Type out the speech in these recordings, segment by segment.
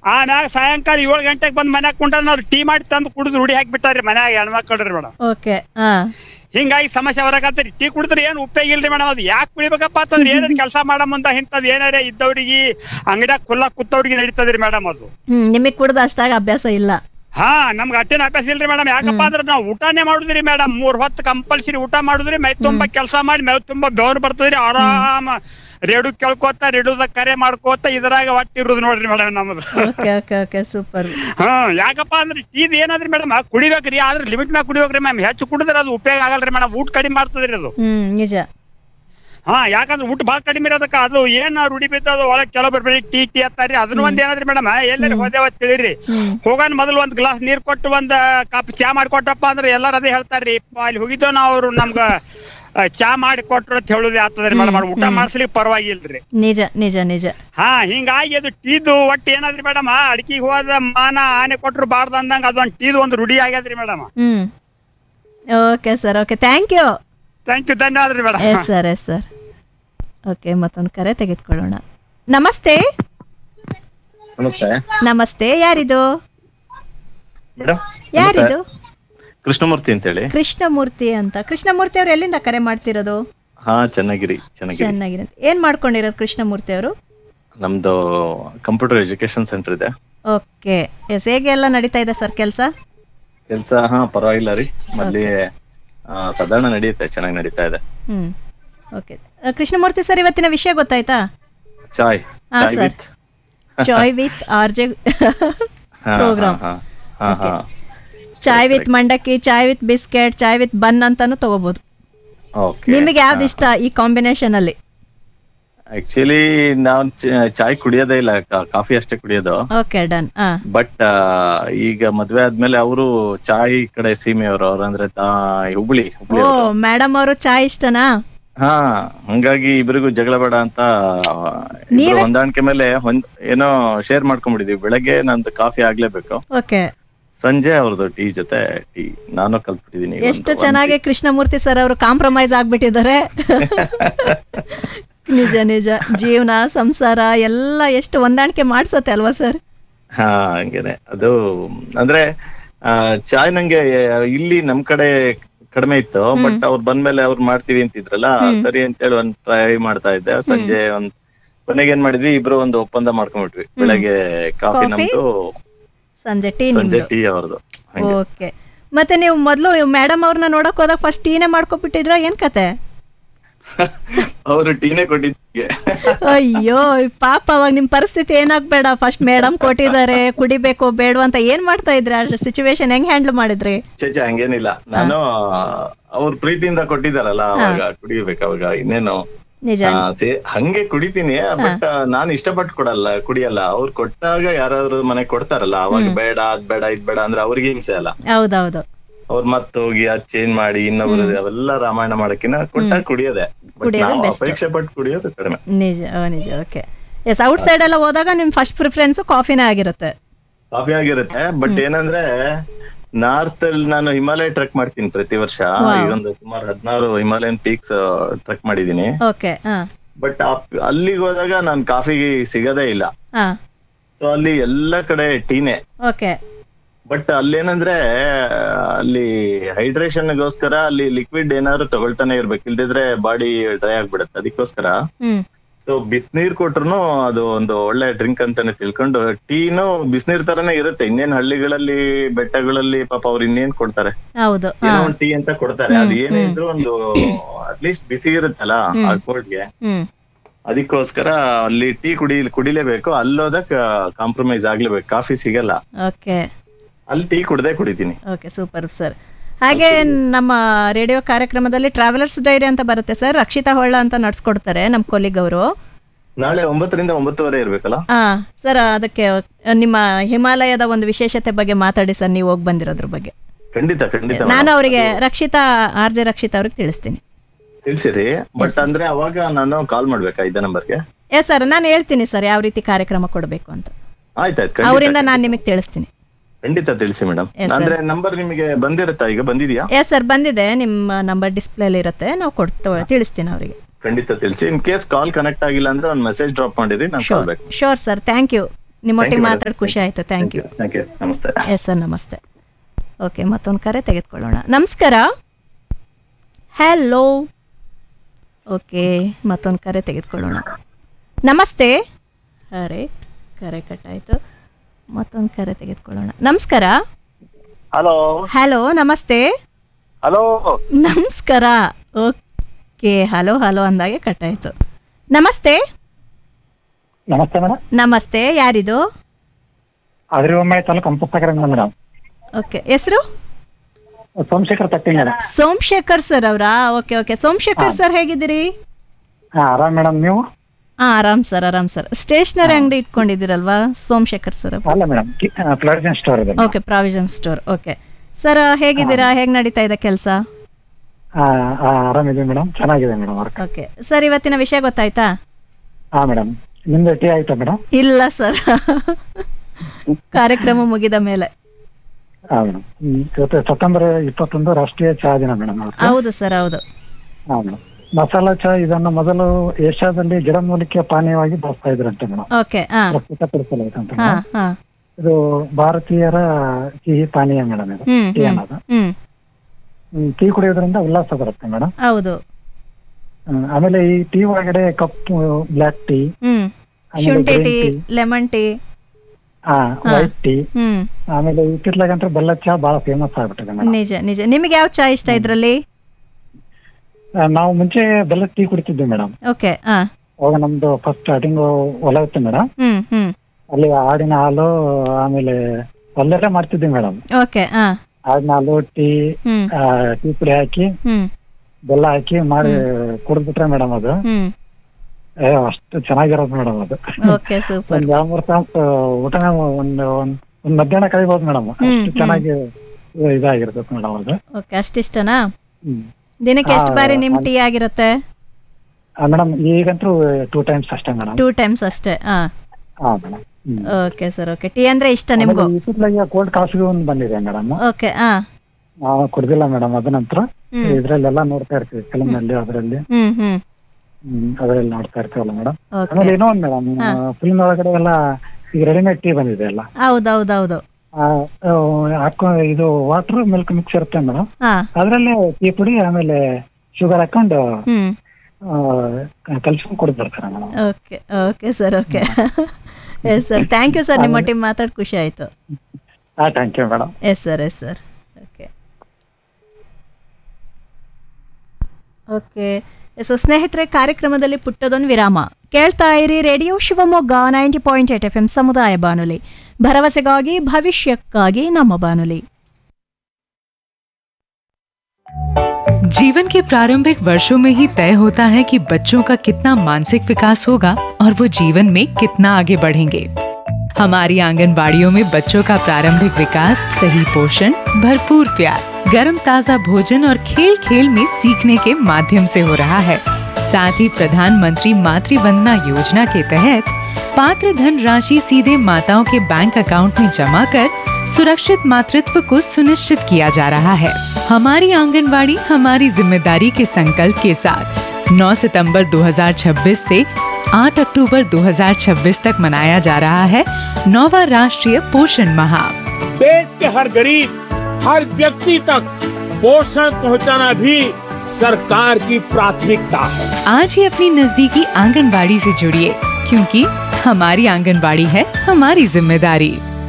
ಆಮ್ಯಾಗ ಸಾಯಂಕಾಲ ಏಳು ಗಂಟೆಗೆ ಬಂದ್ ಮನ್ಯಾಗ ಕುಂಡ್ರ ಅವ್ರು ಟೀ ಮಾಡಿ ತಂದು ಕುಡಿದು ರೂಢಿ ಹಾಕ್ಬಿಟ್ಟಾರಿ ಮನ್ಯಾಗ ಹೆಣ್ಮಕ್ಳ್ರಿ ಮೇಡಮ್ ಓಕೆ ಹಾ ಹಿಂಗಾಗಿ ಸಮಸ್ಯೆ ಬರಕತ್ರಿ ಟೀ ಕುಡಿದ್ರೆ ಏನ್ ಉಪಯೋಗ ಇಲ್ರಿ ಮೇಡಮ್ ಅದು ಯಾಕೆ ಕುಡಿಬೇಕಪ್ಪ ಅಂತಂದ್ರೆ ಏನೇನ್ ಕೆಲಸ ಮಾಡ ಮುಂದ ಇಂಥದ್ ಏನಾರೇ ಇದ್ದವ್ರಿಗೆ ಅಂಗಡ್ಯಾಗ ಕುಲ್ಲ ಕೂತವ್ರಿಗೆ ನಡೀತದ್ರಿ ಮೇಡಮ್ ಅದು ಹ್ಮ್ ನಿಮಗ್ ಕುಡ್ದ ಅಷ್ಟಾಗ ಅಭ್ಯಾಸ ಇಲ್ಲ ಹಾ ನಮ್ಗೆ ಅಟ್ಟೇನ್ ಅಭ್ಯಾಸ ಇಲ್ರಿ ಮೇಡಮ್ ಯಾಕಪ್ಪ ಅಂದ್ರೆ ನಾವು ಊಟನೇ ಮಾಡುದ್ರಿ ಮೇಡಮ್ ಮೂರ್ ಹೊತ್ತು ಕಂಪಲ್ಸರಿ ಊಟ ಮಾಡುದ್ರಿ ಮೈ ತುಂಬಾ ಕೆಲಸ ಮಾಡಿ ಮೈ ತುಂಬಾ ಬೆವರು ಬರ್ತದ್ರಿ ಆರಾಮ ರೇಡು ಕೇಳ್ಕೋತ ರೇಡುದ ಕರೆ ಮಾಡ್ಕೋತ ಇದ್ರಾಗ ಒಟ್ಟು ಇರುದು ನೋಡ್ರಿ ಮೇಡಮ್ ನಮ್ದು ಓಕೆ ಓಕೆ ಓಕೆ ಸೂಪರ್ ಹಾ ಯಾಕಪ್ಪ ಅಂದ್ರೆ ಇದು ಏನಾದ್ರಿ ಮೇಡಮ್ ಕುಡಿಬೇಕ್ರಿ ಆದ್ರೆ ಲಿಮಿಟ್ ಮ್ಯಾಗ ಕುಡಿಬೇಕ್ರಿ ಮ್ಯಾಮ್ ಹೆಚ್ಚು ಕುಡಿದ್ರೆ ಅದು ಉಪಯೋಗ ಆಗಲ್ರಿ ಮೇಡಮ್ ಊಟ ಕಡಿಮೆ ಮಾಡ್ತದ್ರಿ ಅದು ಹ್ಮ್ ನಿಜ ಹಾ ಯಾಕಂದ್ರೆ ಊಟ ಭಾಳ ಕಡಿಮೆ ಇರೋದಕ್ಕ ಅದು ಏನ್ ರೂಢಿ ಬಿದ್ದದ ಒಳಗ್ ಕೆಲವೊಬ್ರು ಬರೀ ಟೀ ಟೀ ಅತ್ತಾರಿ ಅದನ್ನ ಒಂದ್ ಏನಾದ್ರಿ ಮೇಡಮ್ ಎಲ್ಲರೂ ಹೋದೇವ ತಿಳಿರಿ ಹ್ಮ್ ಹೋಗಾನ ಮೊದಲು ಒಂದ್ ಗ್ಲಾಸ್ ನೀರ್ ಕೊಟ್ಟು ಒಂದ್ ಕಪ್ ಚಾ ಮಾಡಿಕೊಟ್ರಪ್ಪ ಅಂದ್ರೆ ಎಲ್ಲಾರು ಅದೇ ಹೇಳ್ತಾರ್ರಿ ಪ ಅಲ್ಲಿ ಹೋಗಿದ್ದೋ ನಾವು ಅವ್ರು ನಮ್ಗ ಆ, ಚಾ ಮಾಡಿ ಕೊಟ್ರು ಅಂತ ಹೇಳುದೇ ಆಗ್ತದ್ರಿ ಮೇಡಮ್ ಊಟ ಮಾಡ್ಸ್ಲಿಕ್ಕೆ ಪರವಾಗಿಲ್ರಿ ನಿಜ ನಿಜ ನಿಜ ಹಾ ಹಿಂಗಾಗಿ ಅದು ಟೀದು ಒಟ್ಟು ಏನಾದ್ರಿ ಮೇಡಮ್ ಅಡಿಕೆಗೆ ಹೋದ ಮಾನ ಆನೆ ಕೊಟ್ರು ಬಾರ್ದು ಅಂದಂಗ ಅದೊಂದ್ ಟೀದು ಒಂದು ರೂಢಿ ಆಗ್ಯದ್ರಿ madam hmm okay sir okay thank you thank you ಧನ್ಯವಾದ ರೀ madam yes sir yes sir okay ಮತ್ತೊಂದು ಕರೆ ತೆಗೆದುಕೊಳ್ಳೋಣ ನಮಸ್ತೆ ನಮಸ್ತೆ ನಮಸ್ತೆ ಯಾರಿದು ಮೇಡಮ್ ಯಾರಿದು ಕೃಷ್ಣಮೂರ್ತಿ ಅಂತೇಳಿ ಕೃಷ್ಣಮೂರ್ತಿ ಅಂತ ಕೃಷ್ಣಮೂರ್ತಿ ಅವ್ರು ಎಲ್ಲಿಂದ ಕರೆ ಮಾಡ್ತಿರೋದು ಹಾ ಚೆನ್ನಾಗಿರಿ ಚೆನ್ನಾಗಿರಿ ಚೆನ್ನಾಗಿರುತ್ತೆ ಏನ್ ಮಾಡ್ಕೊಂಡಿರೋದು ಕೃಷ್ಣಮೂರ್ತಿ ಅವರು ನಮ್ದು ಕಂಪ್ಯೂಟರ್ ಎಜುಕೇಶನ್ ಸೆಂಟರ್ ಇದೆ ಓಕೆ ಎಸ್ ಹೇಗೆ ಎಲ್ಲ ನಡೀತಾ ಇದೆ ಸರ್ ಕೆಲಸ ಕೆಲಸ ಹಾ ಪರವಾಗಿಲ್ಲ ರೀ ಮೊದ್ಲಿ ಆ, ಸಾಧಾರಣ ನಡೆಯುತ್ತೆ ಚೆನ್ನಾಗಿ ನಡೀತಾ ಇದೆ ಹ್ಮ್ ಓಕೆ ಕೃಷ್ಣಮೂರ್ತಿ ಸರ್ ಇವತ್ತಿನ ವಿಷಯ ಗೊತ್ತಾಯ್ತಾ ಚಾಯ್ ಹಾ, chai sir. With chai with R J program ಹಾ ಹಾ ಹಾ chai with mandakki chai with biscuit chai with bun ಅಂತಾನು ತಗೋಬಹುದು ಓಕೆ ನಿಮಗೆ ಯಾವ್ದು ಇಷ್ಟ ಈ ಕಾಂಬಿನೇಷನ್ ಅಲ್ಲಿ ಆಕ್ಚುಲಿ ನಾವ್ ಚ- ಚಾಯ್ ಕುಡಿಯೋದೇ ಇಲ್ಲ ಕಾ- ಕಾಫಿ ಅಷ್ಟೇ ಕುಡಿಯೋದು ಓಕೆ ಡನ್ ಹಾ ಬಟ್ ಈಗ ಮದ್ವೆ ಆದ್ಮೇಲೆ ಅವರು ಚಾಯ್ ಕಡೆ ಸೀಮೆಯವರು ಅವ್ರು ಅಂದ್ರೆ ತಾ ಹುಬ್ಳಿ ಹುಬ್ಳಿ ಓ ಅವ್ರು. ಮೇಡಮ್ ಅವರು ಚಾಯ್ ಇಷ್ಟನಾ ಹಾ ಹಂಗಾಗಿ ಇಬ್ರಿಗೂ ಜಗಳ ಬೇಡ ಅಂತ ಇಬ್ರು ನೀವೇ- ಹೊಂದಾಣಿಕೆ ಮೇಲೆ ಹೊಂದ್ ಏನೋ ಶೇರ್ ಮಾಡ್ಕೊಂಡ್ಬಿಟ್ಟಿದೀವಿ ಬೆಳಗ್ಗೆ ನಂದು ಕಾಫಿ ಆಗ್ಲೇಬೇಕು ಓಕೆ ಸಂಜೆ ಅವ್ರದ್ದು ಟೀ ಜೊತೆ ಟೀ ನಾನು ಕಲ್ತ್ಬಿಟ್ಟಿದೀನಿ ಈಗ ಎಷ್ಟು ಒಂದು- ಚೆನ್ನಾಗಿ ಕೃಷ್ಣಮೂರ್ತಿ ಸರ್ ಅವರು ಕಾಂಪ್ರಮೈಸ್ ಆಗ್ಬಿಟ್ಟಿದ್ದಾರೆ ನಿಜ ನಿಜ ಜೀವನ ಸಂಸಾರ ಎಲ್ಲ ಎಷ್ಟು ಹೊಂದಾಣಿಕೆ ಮಾಡ್ಸತ್ತೆ ಅಲ್ವಾ ಸರ್ ಹಾ ಹಂಗೇನೆ ಅದು ಅಂದ್ರೆ ಆ, ಚಾಯ್ ನಂಗೆ ಇಲ್ಲಿ ನಮ್ ಕಡೆ ಕಡಿಮೆ ಇತ್ತು ಬಟ್ ಅವ್ರು ಬಂದ್ಮೇಲೆ ಅವ್ರು ಮಾಡ್ತೀವಿ ಅಂತಿದ್ರಲ್ಲ ಸರಿ ಅಂತೇಳಿ ಒಂದ್ ಟ್ರೈ ಮಾಡ್ತಾ ಇದ್ದೆ ಸಂಜೆ ಒಂದ್ ಕೊನೆಗೆ ಏನ್ ಮಾಡಿದ್ವಿ ಇಬ್ರು ಒಂದು ಒಪ್ಪಂದ ಮಾಡ್ಕೊಂಡ್ಬಿಟ್ವಿ ಬೆಳಗ್ಗೆ ಕಾಫಿ Coffee? ನಮ್ದು ಸಂಜೆ ಟೀ ಸಂಜೆ ನಿಮ್ದು ಟೀ ಅವ್ರದ್ದು ಹಂಗೆ ಓಕೆ ಮತ್ತೆ ನೀವು ಮೊದಲು ಮೇಡಮ್ ಅವ್ರನ್ನ ನೋಡಕ್ ಹೋದಾಗ ಫಸ್ಟ್ ಟೀನೇ ಮಾಡ್ಕೊಬಿಟ್ಟಿದ್ರ ಏನ್ ಕತೆ ಅವರು ಟೀನೇ ಕೊಟ್ಟಿದ್ದೆ ಅಯ್ಯೋ ಪಾಪ ಅವಾಗ ನಿಮ್ ಪರಿಸ್ಥಿತಿ ಏನಾಗ್ಬೇಡ ಫಸ್ಟ್ ಮೇಡಮ್ ಕೊಟ್ಟಿದ್ದಾರೆ ಕುಡಿಬೇಕು ಬೇಡ ಅಂತ ಏನ್ ಮಾಡ್ತಾ ಇದ್ರಿ ಆ ಸಿಚುವೇಶನ್ ಹೆಂಗ್ ಹ್ಯಾಂಡಲ್ ಮಾಡಿದ್ರಿ ಚೇಚೆ ಹಂಗೇನಿಲ್ಲ ನಾನು ಅವ್ರ ಪ್ರೀತಿಯಿಂದ ಕೊಟ್ಟಿದಾರಲ್ಲ ಅವಾಗ ಕುಡಿಬೇಕು ಅವಾಗ ಇನ್ನೇನು ನಿಜ ಆ, ಸೇ- ಹಂಗೆ ಕುಡಿತೀನಿ ಬಟ್ ನಾನು ಇಷ್ಟಪಟ್ಟು ಕೊಡಲ್ಲ ಕುಡಿಯಲ್ಲ ಅವ್ರು ಕೊಟ್ಟಾಗ ಯಾರಾದ್ರೂ ಮನೆಗ್ ಕೊಡ್ತಾರಲ್ಲ ಅವಾಗ ಬೇಡ ಅದ್ ಬೇಡ ಇದ್ ಬೇಡ ಅಂದ್ರೆ ಅವ್ರಿಗೆ ಹಿಂಸೆ ಅಲ್ಲ ಹೌದೌದು ಅವ್ರ ಮತ್ ಹೋಗಿ ಅದ್ ಚೇಂಜ್ ಮಾಡಿ ಇನ್ನೊಬ್ರು ಅವೆಲ್ಲ ರಾಮಾಯಣ ಮಾಡಕ್ಕಿನ ಕೊಟ್ಟಾಗ ಕುಡಿಯೋದೆ ಬಟ್ ಕುಡಿಯೋದೇ ನಾವು best. ಅಪೇಕ್ಷೆ ಪಟ್ಟು ಕುಡಿಯೋದು ಕಡಿಮೆ ನಿಜ ಓ, ನಿಜ ಓಕೆ ಎಸ್ ಔಟ್ ಸೈಡ್ ಎಲ್ಲ ಹೋದಾಗ ನಿಮ್ ಫಸ್ಟ್ ಪ್ರಿಫರೆನ್ಸ್ ಕಾಫಿನೇ ಆಗಿರುತ್ತೆ ಕಾಫಿ ಆಗಿರುತ್ತೆ ಬಟ್ ಏನಂದ್ರೆ ನಾರ್ತ್ ಅಲ್ಲಿ ನಾನು ಹಿಮಾಲಯ ಟ್ರೆಕ್ ಮಾಡ್ತೀನಿ ಪ್ರತಿ ವರ್ಷ ಈಗ ಒಂದು ಸುಮಾರು ಹದಿನಾರು ಹಿಮಾಲಯನ್ ಪೀಕ್ಸ್ ಟ್ರೆಕ್ ಮಾಡಿದೀನಿ ಓಕೆ ಹಾ ಬಟ್ ಅಲ್ಲಿಗೆ ಹೋದಾಗ ನಾನ್ ಕಾಫಿ ಸಿಗದೇ ಇಲ್ಲ ಹಾ ಸೊ ಅಲ್ಲಿ ಎಲ್ಲ ಕಡೆ ಟೀನೇ ಓಕೆ ಬಟ್ ಅಲ್ಲೇನಂದ್ರೆ ಅಲ್ಲಿ ಹೈಡ್ರೇಷನ್ ಗೋಸ್ಕರ ಅಲ್ಲಿ ಲಿಕ್ವಿಡ್ ಏನಾದ್ರು ತಗೊಳ್ತಾನೆ ಇರ್ಬೇಕು ಇಲ್ದಿದ್ರೆ ಬಾಡಿ ಡ್ರೈ ಆಗ್ಬಿಡುತ್ತೆ ಅದಕ್ಕೋಸ್ಕರ ಹ್ಮ್ ಸೊ ಬಿಸಿನೀರ್ ಕೊಟ್ರು ಅದು ಒಂದು ಒಳ್ಳೆ ಡ್ರಿಂಕ್ ಅಂತಾನೆ ತಿಳ್ಕೊಂಡು ಟೀನು ಬಿಸಿನೀರ್ ತರನೇ ಇರುತ್ತೆ ಇನ್ನೇನ್ ಹಳ್ಳಿಗಳಲ್ಲಿ ಬೆಟ್ಟಗಳಲ್ಲಿ ಪಾಪ ಅವ್ರು ಇನ್ನೇನ್ ಕೊಡ್ತಾರೆ ಹೌದು ಏನೋ ಒಂದು ಟೀ ಅಂತ ಕೊಡ್ತಾರೆ ಅದು ಏನೇ ಇದ್ರು ಒಂದು ಅಟ್ಲೀಸ್ಟ್ ಬಿಸಿ ಇರುತ್ತಲ್ಲ ಆ ಕೋಲ್ಡ್ಗೆ ಹ್ಮ್ ಅದಕ್ಕೋಸ್ಕರ ಅಲ್ಲಿ ಟೀ ಕುಡಿ ಕುಡಿಲೇಬೇಕು ಅಲ್ಲೋದಕ್ ಕಾಂಪ್ರಮೈಸ್ ಆಗ್ಲೇಬೇಕು ಕಾಫಿ ಸಿಗಲ್ಲ ಓಕೆ ಅಲ್ಲಿ ಟೀ ಕುಡ್ದೇ ಕುಡಿತೀನಿ ಓಕೆ ಸೂಪರ್ ಸರ್ ಹಾಗೆ ನಮ್ಮ ರೇಡಿಯೋ ಕಾರ್ಯಕ್ರಮದಲ್ಲಿ ಟ್ರಾವೆಲರ್ಸ್ ಡೈರಿ ಅಂತ ಬರುತ್ತೆ ಸರ್ ರಕ್ಷಿತಾ ಹೊಳ್ಳ ಅಂತ ನಡ್ಸ್ಕೊಡ್ತಾರೆ ನಮ್ಮ ಕೊಲಿಗ್ ಅವರು ನಾಳೆ ಒಂಬತ್ತರಿಂದ ಒಂಬತ್ತುವರೆ ಇರ್ಬೇಕಲ್ಲ ಹಾ ಸರ್ ಅದಕ್ಕೆ ನಿಮ್ಮ ಹಿಮಾಲಯದ ಒಂದು ವಿಶೇಷತೆ ಬಗ್ಗೆ ಮಾತಾಡಿ ಸರ್ ನೀವು ಹೋಗಿ ಬಂದಿರೋದ್ರ ಬಗ್ಗೆ ಖಂಡಿತ ಖಂಡಿತ ನಾನು ಅವರಿಗೆ ರಕ್ಷಿತಾ ಆರ್ ಜೆ ರಕ್ಷಿತಾ ಅವ್ರಿಗೆ ತಿಳಿಸ್ತೀನಿ ತಿಳಿಸಿರಿ ಬಟ್ ಅಂದ್ರೆ ಅವಾಗ ನಾನು ಕಾಲ್ ಮಾಡ್ಬೇಕಾ ಇದೇ ನಂಬರ್ಗೆ ಏ ಸರ್ ನಾನು ಹೇಳ್ತೀನಿ ಸರ್ ಯಾವ ರೀತಿ ಕಾರ್ಯಕ್ರಮ ಕೊಡಬೇಕು ಅಂತ ಆಯ್ತಾಯ್ತು ಅವರಿಂದ ಖಂಡಿತ ನಾನು ನಿಮಗೆ ತಿಳಿಸ್ತೀನಿ ಖಂಡಿತ ತಿಳಿಸಿ ಮೇಡಮ್ Yes, sir. ಅಂದ್ರೆ ನಂಬರ್ ನಿಮಗೆ ಬಂದಿರುತ್ತಾ ಈಗ ಬಂದಿದ್ಯಾ ಏ ಸರ್ ಬಂದಿದೆ ನಿಮ್ಮ ನಂಬರ್ ಡಿಸ್ಪ್ಲೇಲಿ ಇರುತ್ತೆ ನಾವು ಕೊಡ್ತೋ ತಿಳಿಸ್ತೀನಿ ಅವರಿಗೆ ಖಂಡಿತ ತಿಳಿಸಿ ಇನ್ ಕೇಸ್ ಕಾಲ್ ಕನೆಕ್ಟ್ ಆಗಿಲ್ಲ ಅಂದ್ರೆ ಒಂದು ಮೆಸೇಜ್ ಡ್ರಾಪ್ ಮಾಡಿರಿ ನಾನು ಕಾಲ್ ಶೋರ್ ಬೇಕು ಶೋರ್ ಸರ್ ಥ್ಯಾಂಕ್ ಯು ನಿಮ್ಮೊಟ್ಟಿಗೆ you, madam. ಮಾತಾಡಿ ಖುಷಿ ಆಯ್ತು ಥ್ಯಾಂಕ್ ಯು ಥ್ಯಾಂಕ್ ಯು ನಮಸ್ತೆ ಎಸ್ ಸರ್ ನಮಸ್ತೆ ಓಕೆ ಮತ್ತೊಂದು ಕರೆ ತೆಗೆದುಕೊಳ್ಳೋಣ ನಮಸ್ಕಾರ ಹಲೋ ಓಕೆ ಮತ್ತೊಂದು ಕರೆ ತೆಗೆದುಕೊಳ್ಳೋಣ ನಮಸ್ತೆ ಅರೆ ಕರೆ ಕಟ್ಟಾಯಿತು ಮತ್ತೊಂದು ಕರೆ ತೆಗೆದುಕೊಳ್ಳೋಣ ನಮಸ್ಕಾರ ಹಲೋ ಹಲೋ ನಮಸ್ತೆ ಹಲೋ ನಮಸ್ಕಾರ ಓಕೆ ಹಲೋ ಹಲೋ ಅಂದಾಗೆ ಕಟ್ಟಾಯಿತು ನಮಸ್ತೆ ನಮಸ್ತೆ ಮೇಡಮ್ ನಮಸ್ತೆ ಯಾರಿದು ಅದ್ರಿ ಒಮ್ಮೆ ತಾಲೂಕು ಕಂಪುಸ್ತಕರಿಂದ ಮೇಡಮ್ ಓಕೆ ಹೆಸರು ಸೋಮಶೇಖರ್ ತಟ್ಟಿ ಮೇಡಮ್ ಸೋಮಶೇಖರ್ ಸರ್ ಅವರಾ ಓಕೆ ಓಕೆ ಸೋಮಶೇಖರ್ ಸರ್ ಹೇಗಿದ್ದೀರಿ ಹಾ ಆರಾಮ್ ಮೇಡಮ್ ನೀವು ಹಾಂ ಆರಾಮ್ ಸರ್ ಆರಾಮ್ ಸರ್ ಸ್ಟೇಷನರಿ ಅಂಗಡಿ ಇಟ್ಕೊಂಡಿದ್ದೀರಲ್ವಾ ಸೋಮಶೇಖರ್ ಸರ್ ಅಲ್ಲ ಮೇಡಮ್ ಫ್ಲೋರಿಜನ್ ಸ್ಟೋರ್ ಇದೆ okay provision store okay sir ಹೇಗಿದ್ದೀರಾ ಹೇಗೆ ನಡೀತಾ ಇದೆ ಕೆಲಸ ಆರಾಮಿದೆ ಮೇಡಮ್ ಚೆನ್ನಾಗಿದೆ ಮೇಡಮ್ ವರ್ಕ್ ಓಕೆ ಸರ್ ಇವತ್ತಿನ ವಿಷಯ ಗೊತ್ತಾಯ್ತಾ ಹಾ ಮೇಡಮ್ ನಿಮ್ದು ಟೀ ಆಯ್ತಾ ಮೇಡಮ್ ಇಲ್ಲ ಸರ್ ಕಾರ್ಯಕ್ರಮ ಮುಗಿದ ಮೇಲೆ ಹಾ ಮೇಡಮ್ ಇವತ್ತು ಸೆಪ್ಟೆಂಬರ್ ಇಪ್ಪತ್ತೊಂದು ರಾಷ್ಟ್ರೀಯ ಚಹಾ ದಿನ ಮೇಡಮ್ ಹೌದು ಸರ್ ಹೌದು ಹಾ ಮೇಡಮ್ ಮಸಾಲಾ ಚಹಾ ಇದನ್ನು ಮೊದಲು ಏಷ್ಯಾದಲ್ಲಿ ಗಿಡಮೂಲಿಕೆ ಪಾನೀಯವಾಗಿ ಬಳಸ್ತಾ ಇದ್ರಂತೆ ಮೇಡಮ್ ಓಕೆ ಹಾಂ ಪ್ರಸ್ತುತಪಡಿಸಲಾಯ್ತಂತೆ ಹಾಂ ಮೇಡಮ್ ಹಾಂ ಇದು ಭಾರತೀಯರ ಸಿಹಿ ಪಾನೀಯ ಮೇಡಮ್ ಇದು ಹ್ಮ್ ಟೀ ಹ್ಮ್ ಅನ್ನೋದು ಹ್ಮ್ ಹ್ಮ್, ಟೀ ಕುಡಿಯೋದ್ರಿಂದ ಉಲ್ಲಾಸ ಬರುತ್ತೆ ಮೇಡಮ್ ಹೌದು ಹ್ಮ್, ಆಮೇಲೆ ಈ ಟೀ ಒಳಗಡೆ ಕಪ್ಪು ಬ್ಲ್ಯಾಕ್ ಟೀ ಹ್ಮ್ ಆಮೇಲೆ ಶುಂಠಿ green tea tea. Lemon tea ಹಾ ವೈಟ್ ಟೀ ಹ್ಮ್ ಆಮೇಲೆ ಇತ್ತಿತ್ಲಾಗಂತೂ ಬೆಲ್ಲದ ಚಹಾ ಬಹಳ ಫೇಮಸ್ ಆಗ್ಬಿಟ್ಟಿದೆ ಮೇಡಮ್ ನಿಜ ನಿಜ ನಿಮಗೆ ಯಾವ ಚಾ ಇಷ್ಟ ಇದ್ರಲ್ಲಿ ನಾವು ಮುಂಚೆ ಬೆಲ್ಲದ ಟೀ ಕುಡಿತಿದ್ವಿ ಮೇಡಮ್ ಓಕೆ ಹಾ ಅವಾಗ ನಮ್ದು ಫಸ್ಟ್ ಸ್ಟಾರ್ಟಿಂಗ್ ಹೊಲ ಇತ್ತು ಮೇಡಮ್ ಹ್ಮ್ ಹ್ಮ್ ಅಲ್ಲಿ ಆಡಿನ ಹಾಲು ಆಮೇಲೆ ಅಲ್ಲೆಲ್ಲ ಮಾಡ್ತಿದ್ವಿ ಮೇಡಮ್ ಓಕೆ ಹಾ ಆಡಿನ ಹಾಲು ಟೀ ಹ್ಮ್ ಆ, ಟೀ ಪುಡಿ ಹಾಕಿ ಹ್ಮ್ ಬೆಲ್ಲ ಹಾಕಿ ಮಾಡಿ ಕುಡಿದ್ಬಿಟ್ರೆ ಮೇಡಮ್ ಅದು ಹ್ಮ್ ಏ, ಅಷ್ಟು ಚೆನ್ನಾಗಿರೋದು ಮೇಡಮ್ ಅದು ಓಕೆ ಸೂಪರ್ ಒಂದ್ ಎರಡ್ ಮೂರ್ ತಾಸು ಊಟನ ಒಂದ್ ಒಂದ್ ಒಂದ್ ಮಧ್ಯಾಹ್ನ ಕಳಿಬಹುದು ಮೇಡಮ್ ಹ್ಮ್, ಅಷ್ಟು ಚೆನ್ನಾಗಿ ಇದಾಗಿರ್ತದೆ ಮೇಡಮ್ ಅದು ಓಕೆ ಅಷ್ಟಿಷ್ಟನಾ ಹ್ಮ್ ದಿನಕ್ಕೆ ಎಷ್ಟು ಹಾ, ಬಾರಿ ನಿಮ್ ಒಂದ್- ಟೀ ಆಗಿರುತ್ತೆ ಮೇಡಮ್ ಈಗಂತೂ ಟೂ ಟೈಮ್ಸ್ ಅಷ್ಟೇ ಮೇಡಮ್ ಟೂ ಟೈಮ್ಸ್ ಅಷ್ಟೇ ಹಾ ಹಾ madam okay sir okay tea ಅಂದ್ರೆ ಇಷ್ಟ ನಿಮ್ಗೂ ಇತ್ತಿತ್ಲಾಗೆ ಕೋಲ್ಡ್ ಕಾಫಿ ಒಂದು ಬಂದಿದೆ ಮೇಡಮ್ ಓಕೆ ಹಾ ನಾವು ಕುಡ್ದಿಲ್ಲ ಮೇಡಮ್ ಅದ ನಂತರ ಹ್ಮ್. ಇದ್ರಲ್ಲೆಲ್ಲ ನೋಡ್ತಾ ಇರ್ತೀವಿ ಫಿಲ್ಮ್ ನಲ್ಲಿ ಅದರಲ್ಲಿ ಹ್ಮ್ ಹ್ಮ್ ಹ್ಮ್ ಅದರಲ್ಲಿ ನೋಡ್ತಾ ಇರ್ತೀವಲ್ಲ ಮೇಡಮ್ ಓಕೆ ಆಮೇಲೆ ಇನ್ನೂ ಒಂದ್ ಮೇಡಮ್ ಫಿಲ್ಮ್ ಒಳಗಡೆ ಎಲ್ಲ ಈಗ ರೆಡಿಮೇಡ್ ಟೀ ಬಂದಿದೆ ಎಲ್ಲ ಹೌದೌದೌದು ಆ, ಆ, ಹಾಕೋ ಇದು ವಾಟರ್ ಮಿಲ್ಕ್ ಮಿಕ್ಸ್ ಇರುತ್ತೆ ಮೇಡಮ್ ಹಾ ಅದ್ರಲ್ಲೇ ಟೀ ಪುಡಿ ಆಮೇಲೆ ಶುಗರ್ ಹಾಕೊಂಡು ಹ್ಮ್ ಕಲ್ಸ್ಕೊಂಡು ಕೊಡ್ದು ಬರ್ತಾರೆ madam okay okay sir okay yes sir thank you sir ನಿಮ್ಮ ಟೀಮ್ ಮಾತಾಡಿ ಖುಷಿ ಆಯ್ತು ಹಾ thank you madam yes sir yes sir okay okay yes ಸ್ನೇಹಿತರೆ ಕಾರ್ಯಕ್ರಮದಲ್ಲಿ ಪುಟ್ಟದೊಂದು ವಿರಾಮ ಕೇಳ್ತಾ ಇರಿ radio Shivamogga ninety point eight F M ಸಮುದಾಯ ಬಾನುಲಿ ಭರವಸೆಗಾಗಿ ಭವಿಷ್ಯಕ್ಕಾಗಿ ನಮ್ಮ ಬಾನುಲಿ जीवन के प्रारंभिक वर्षों में ही तय होता है कि बच्चों का कितना मानसिक विकास होगा और वो जीवन में कितना आगे बढ़ेंगे हमारी आंगनबाड़ियों में बच्चों का प्रारंभिक विकास सही पोषण भरपूर प्यार गर्म ताजा भोजन और खेल खेल में सीखने के माध्यम से हो रहा है साथ ही प्रधानमंत्री मातृ वंदना योजना के तहत पात्र धन राशि सीधे माताओं के बैंक अकाउंट में जमा कर सुरक्षित मातृत्व को सुनिश्चित किया जा रहा है हमारी आंगनबाड़ी हमारी जिम्मेदारी के संकल्प के साथ 9 सितंबर 2026 से 8 अक्टूबर 2026 तक मनाया जा रहा है नौवा राष्ट्रीय पोषण माह देश के हर गरीब हर व्यक्ति तक पोषण पहुंचाना भी सरकार की प्राथमिकता है आज ही अपनी नजदीकी आंगनबाड़ी से जुड़िए क्योंकि हमारी आंगनबाड़ी है हमारी जिम्मेदारी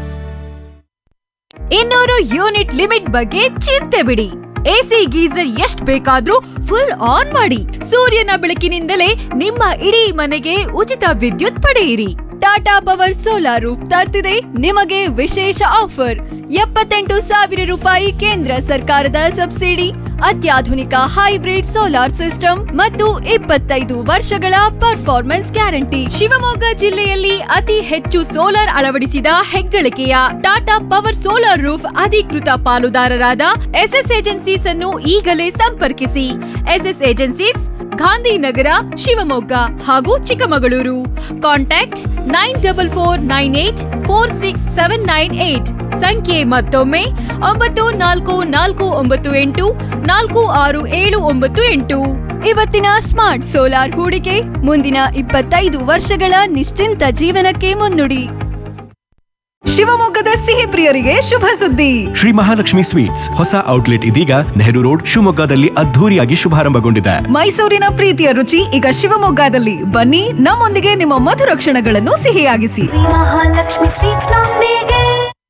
ಇನ್ನೂರು ಯೂನಿಟ್ ಲಿಮಿಟ್ ಬಗ್ಗೆ ಚಿಂತೆ ಬಿಡಿ ಎಸಿ ಗೀಸರ್ ಎಷ್ಟ್ ಬೇಕಾದ್ರೂ ಫುಲ್ ಆನ್ ಮಾಡಿ ಸೂರ್ಯನ ಬೆಳಕಿನಿಂದಲೇ ನಿಮ್ಮ ಇಡೀ ಮನೆಗೆ ಉಚಿತ ವಿದ್ಯುತ್ ಪಡೆಯಿರಿ ಟಾಟಾ ಪವರ್ ಸೋಲಾರ್ ರೂಫ್ ತರ್ತಿದೆ ನಿಮಗೆ ವಿಶೇಷ ಆಫರ್ ಎಪ್ಪತ್ತೆಂಟು ಸಾವಿರ ರೂಪಾಯಿ ಕೇಂದ್ರ ಸರ್ಕಾರದ ಸಬ್ಸಿಡಿ ಅತ್ಯಾಧುನಿಕ ಹೈಬ್ರಿಡ್ ಸೋಲಾರ್ ಸಿಸ್ಟಮ್ ಮತ್ತು ಇಪ್ಪತ್ತೈದು ವರ್ಷಗಳ ಪರ್ಫಾರ್ಮೆನ್ಸ್ ಗ್ಯಾರಂಟಿ ಶಿವಮೊಗ್ಗ ಜಿಲ್ಲೆಯಲ್ಲಿ ಅತಿ ಹೆಚ್ಚು ಸೋಲಾರ್ ಅಳವಡಿಸಿದ ಹೆಗ್ಗಳಿಕೆಯ ಟಾಟಾ ಪವರ್ ಸೋಲಾರ್ ರೂಫ್ ಅಧಿಕೃತ ಪಾಲುದಾರರಾದ ಎಸ್ಎಸ್ ಏಜೆನ್ಸೀಸ್ ಅನ್ನು ಈಗಲೇ ಸಂಪರ್ಕಿಸಿ ಎಸ್ಎಸ್ ಏಜೆನ್ಸೀಸ್ ಗಾಂಧಿನಗರ ಶಿವಮೊಗ್ಗ ಹಾಗೂ Chikkamagaluru contact nine double four nine eight four six seven nine eight ಸಂಖ್ಯೆ ಮತ್ತೊಮ್ಮೆ ಒಂಬತ್ತು ನಾಲ್ಕು ನಾಲ್ಕು ಒಂಬತ್ತು ಎಂಟು ನಾಲ್ಕು ಆರು ಏಳು ಒಂಬತ್ತು ಎಂಟು ಇವತ್ತಿನ ಸ್ಮಾರ್ಟ್ ಸೋಲಾರ್ ಹೂಡಿಕೆ ಮುಂದಿನ ಇಪ್ಪತ್ತೈದು ವರ್ಷಗಳ ನಿಶ್ಚಿಂತ ಜೀವನಕ್ಕೆ ಮುನ್ನುಡಿ ಶಿವಮೊಗ್ಗದ ಸಿಹಿ ಪ್ರಿಯರಿಗೆ ಶುಭ ಸುದ್ದಿ ಶ್ರೀ ಮಹಾಲಕ್ಷ್ಮಿ ಸ್ವೀಟ್ಸ್ ಹೊಸ ಔಟ್ಲೆಟ್ ಇದೀಗ ನೆಹರು ರೋಡ್ ಶಿವಮೊಗ್ಗದಲ್ಲಿ ಅದ್ಧೂರಿಯಾಗಿ ಶುಭಾರಂಭಗೊಂಡಿದೆ ಮೈಸೂರಿನ ಪ್ರೀತಿಯ ರುಚಿ ಈಗ ಶಿವಮೊಗ್ಗದಲ್ಲಿ ಬನ್ನಿ ನಮ್ಮೊಂದಿಗೆ ನಿಮ್ಮ ಮಧುರ ಕ್ಷಣಗಳನ್ನು ಸಿಹಿಯಾಗಿಸಿ ಮಹಾಲಕ್ಷ್ಮಿ ಸ್ವೀಟ್ಸ್ ನೊಂದಿಗೆ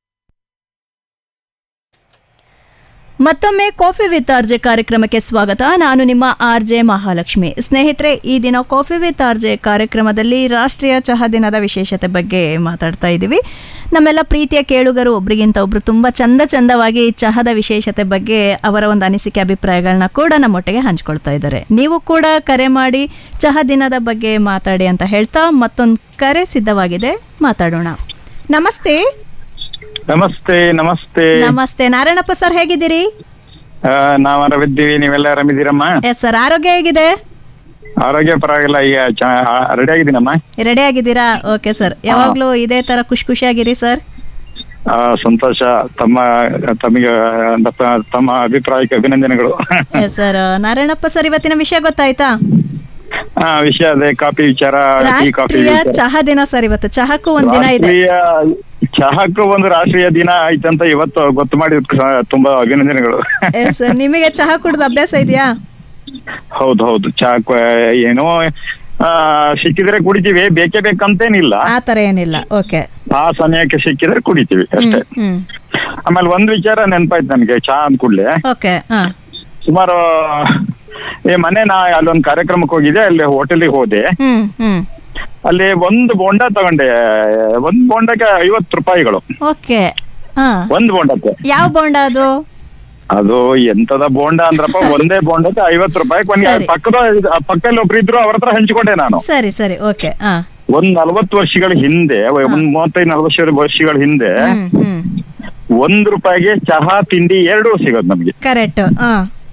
ಮತ್ತೊಮ್ಮೆ ಕಾಫಿ ವಿತ್ ಆರ್ಜೆ ಕಾರ್ಯಕ್ರಮಕ್ಕೆ ಸ್ವಾಗತ ನಾನು ನಿಮ್ಮ ಆರ್ ಜೆ ಮಹಾಲಕ್ಷ್ಮಿ ಸ್ನೇಹಿತರೆ ಈ ದಿನ ಕಾಫಿ ವಿತ್ ಆರ್ಜೆ ಕಾರ್ಯಕ್ರಮದಲ್ಲಿ ರಾಷ್ಟ್ರೀಯ ಚಹಾ ದಿನದ ವಿಶೇಷತೆ ಬಗ್ಗೆ ಮಾತಾಡ್ತಾ ಇದ್ದೀವಿ ನಮ್ಮೆಲ್ಲ ಪ್ರೀತಿಯ ಕೇಳುಗರು ಒಬ್ರಿಗಿಂತ ಒಬ್ರು ತುಂಬ ಚಂದ ಚಂದವಾಗಿ ಚಹಾದ ವಿಶೇಷತೆ ಬಗ್ಗೆ ಅವರ ಒಂದು ಅನಿಸಿಕೆ ಅಭಿಪ್ರಾಯಗಳನ್ನ ಕೂಡ ನಮ್ಮೊಟ್ಟಿಗೆ ಹಂಚ್ಕೊಳ್ತಾ ಇದ್ದಾರೆ ನೀವು ಕೂಡ ಕರೆ ಮಾಡಿ ಚಹಾ ದಿನದ ಬಗ್ಗೆ ಮಾತಾಡಿ ಅಂತ ಹೇಳ್ತಾ ಮತ್ತೊಂದು ಕರೆ ಸಿದ್ಧವಾಗಿದೆ ಮಾತಾಡೋಣ ನಮಸ್ತೆ ನಮಸ್ತೆ ನಮಸ್ತೆ ನಮಸ್ತೆ ನಾರಾಯಣಪ್ಪ ಸರ್ ಹೇಗಿದ್ದೀರಿ ಆ, ನಾವ್ ಆರಾಮಿದ್ದೀವಿ ನೀವೆಲ್ಲ ಆರಾಮಿದ್ದೀರಮ್ಮ ಎಸ್ ಸರ್ ಆರೋಗ್ಯ ಹೇಗಿದೆ ಆರೋಗ್ಯ ಪರವಾಗಿಲ್ಲ ಈಗ ರೆಡಿ ಆಗಿದ್ದೀನಮ್ಮ ರೆಡಿ ಆಗಿದ್ದೀರಾ ಓಕೆ ಸರ್ ಯಾವಾಗ್ಲೂ ಇದೇ ತರ ಖುಷಿ ಖುಷಿಯಾಗಿರಿ ಸರ್ ಆ, ಸಂತೋಷ ತಮ್ಮ ತಮಗೆ ತಮ್ಮ- ತಮ್ಮ ಅಭಿಪ್ರಾಯಕ್ಕೆ ಅಭಿನಂದನೆಗಳು ಎಸ್ ಸರ್ ನಾರಾಯಣಪ್ಪ ಸರ್ ಇವತ್ತಿನ ವಿಷಯ ಗೊತ್ತಾಯ್ತಾ ಆ, ವಿಷಯ ಅದೇ ಕಾಫಿ ವಿಚಾರ ಟೀ ಕಾಫಿ ರಾಷ್ಟ್ರೀಯ ವಿಚಾರ. ಚಹಾ ದಿನ ಸರ್ ಇವತ್ತು ಚಹಾಕ್ಕೂ ಒಂದ್ ದಿನ ಇದೆ ರಾಷ್ಟ್ರೀಯ ಚಹಾಕ್ಕೂ ಒಂದು ರಾಷ್ಟ್ರೀಯ ದಿನ ಐತಂತ ಇವತ್ತು ಗೊತ್ತು ಮಾಡಿದ ತುಂಬಾ ಅಭಿನಂದನೆಗಳು ಎಸ್ ಸರ್ ನಿಮಗೆ ಚಹಾ ಕುಡ್ದು ಅಭ್ಯಾಸ ಇದೆಯಾ ಹೌದು ಹೌದು ಚಹಾ ಕ- ಏನೋ ಆ, ಸಿಕ್ಕಿದ್ರೆ ಕುಡಿತೀವಿ ಬೇಕೇ ಬೇಕಂತೇನಿಲ್ಲ ಆ ತರ ಏನಿಲ್ಲ ಓಕೆ ಆ ಸಮಯಕ್ಕೆ ಸಿಕ್ಕಿದ್ರೆ ಕುಡಿತೀವಿ ಅಷ್ಟೇ ಹ್ಮ್ ಆಮೇಲೆ ಒಂದ್ ವಿಚಾರ ನೆನಪಾಯ್ತು ನನಗೆ ಚಹಾ ಅಂದ ಕೂಡ್ಲೆ ಓಕೆ ಹಾ ಸುಮಾರು ಈ ಮೊನ್ನೆ ನಾ ಅಲ್ಲೊಂದು ಕಾರ್ಯಕ್ರಮಕ್ಕೆ ಹೋಗಿದ್ದೆ ಅಲ್ಲಿ ಹೋಟೆಲಿಗೆ ಹೋದೆ ಹ್ಮ್ ಹ್ಮ್ ಅಲ್ಲಿ ಒಂದು ಬೋಂಡ ತಗೊಂಡೆ ಒಂದ್ ಬೋಂಡಕ್ಕೆ ಐವತ್ತು ರೂಪಾಯಿಗಳು ಓಕೆ ಹಾ ಒಂದ್ ಬೋಂಡಕ್ಕೆ ಯಾವ ಬೋಂಡ ಅದು ಅದು ಎಂತದ ಬೋಂಡ ಅಂದ್ರಪ್ಪ ಒಂದೇ ಬೋಂಡಕ್ಕೆ ಐವತ್ತು ರೂಪಾಯಿ ಕೊನೆ ಸರಿ. ಪಕ್ಕದ ಪಕ್ಕದಲ್ಲಿ ಒಬ್ರು ಇದ್ರು ಅವ್ರ ಹತ್ರ ಹಂಚಿಕೊಂಡೆ ನಾನು ಸರಿ ಸರಿ ಓಕೆ ಹಾ ಒಂದ್ ನಲ್ವತ್ತು ವರ್ಷಗಳ ಹಿಂದೆ ಒಂದ್ ಮೂವತ್ತೈದು ನಲ್ವತ್ತು ವರ್ಷಗಳ ಹಿಂದೆ ಹ್ಮ್ ಹ್ಮ್ ಒಂದ್ ರೂಪಾಯಿಗೆ ಚಹಾ ತಿಂಡಿ ಎರಡೂ ಸಿಗೋದು ನಮ್ಗೆ ಕರೆಕ್ಟ್ ಹಾ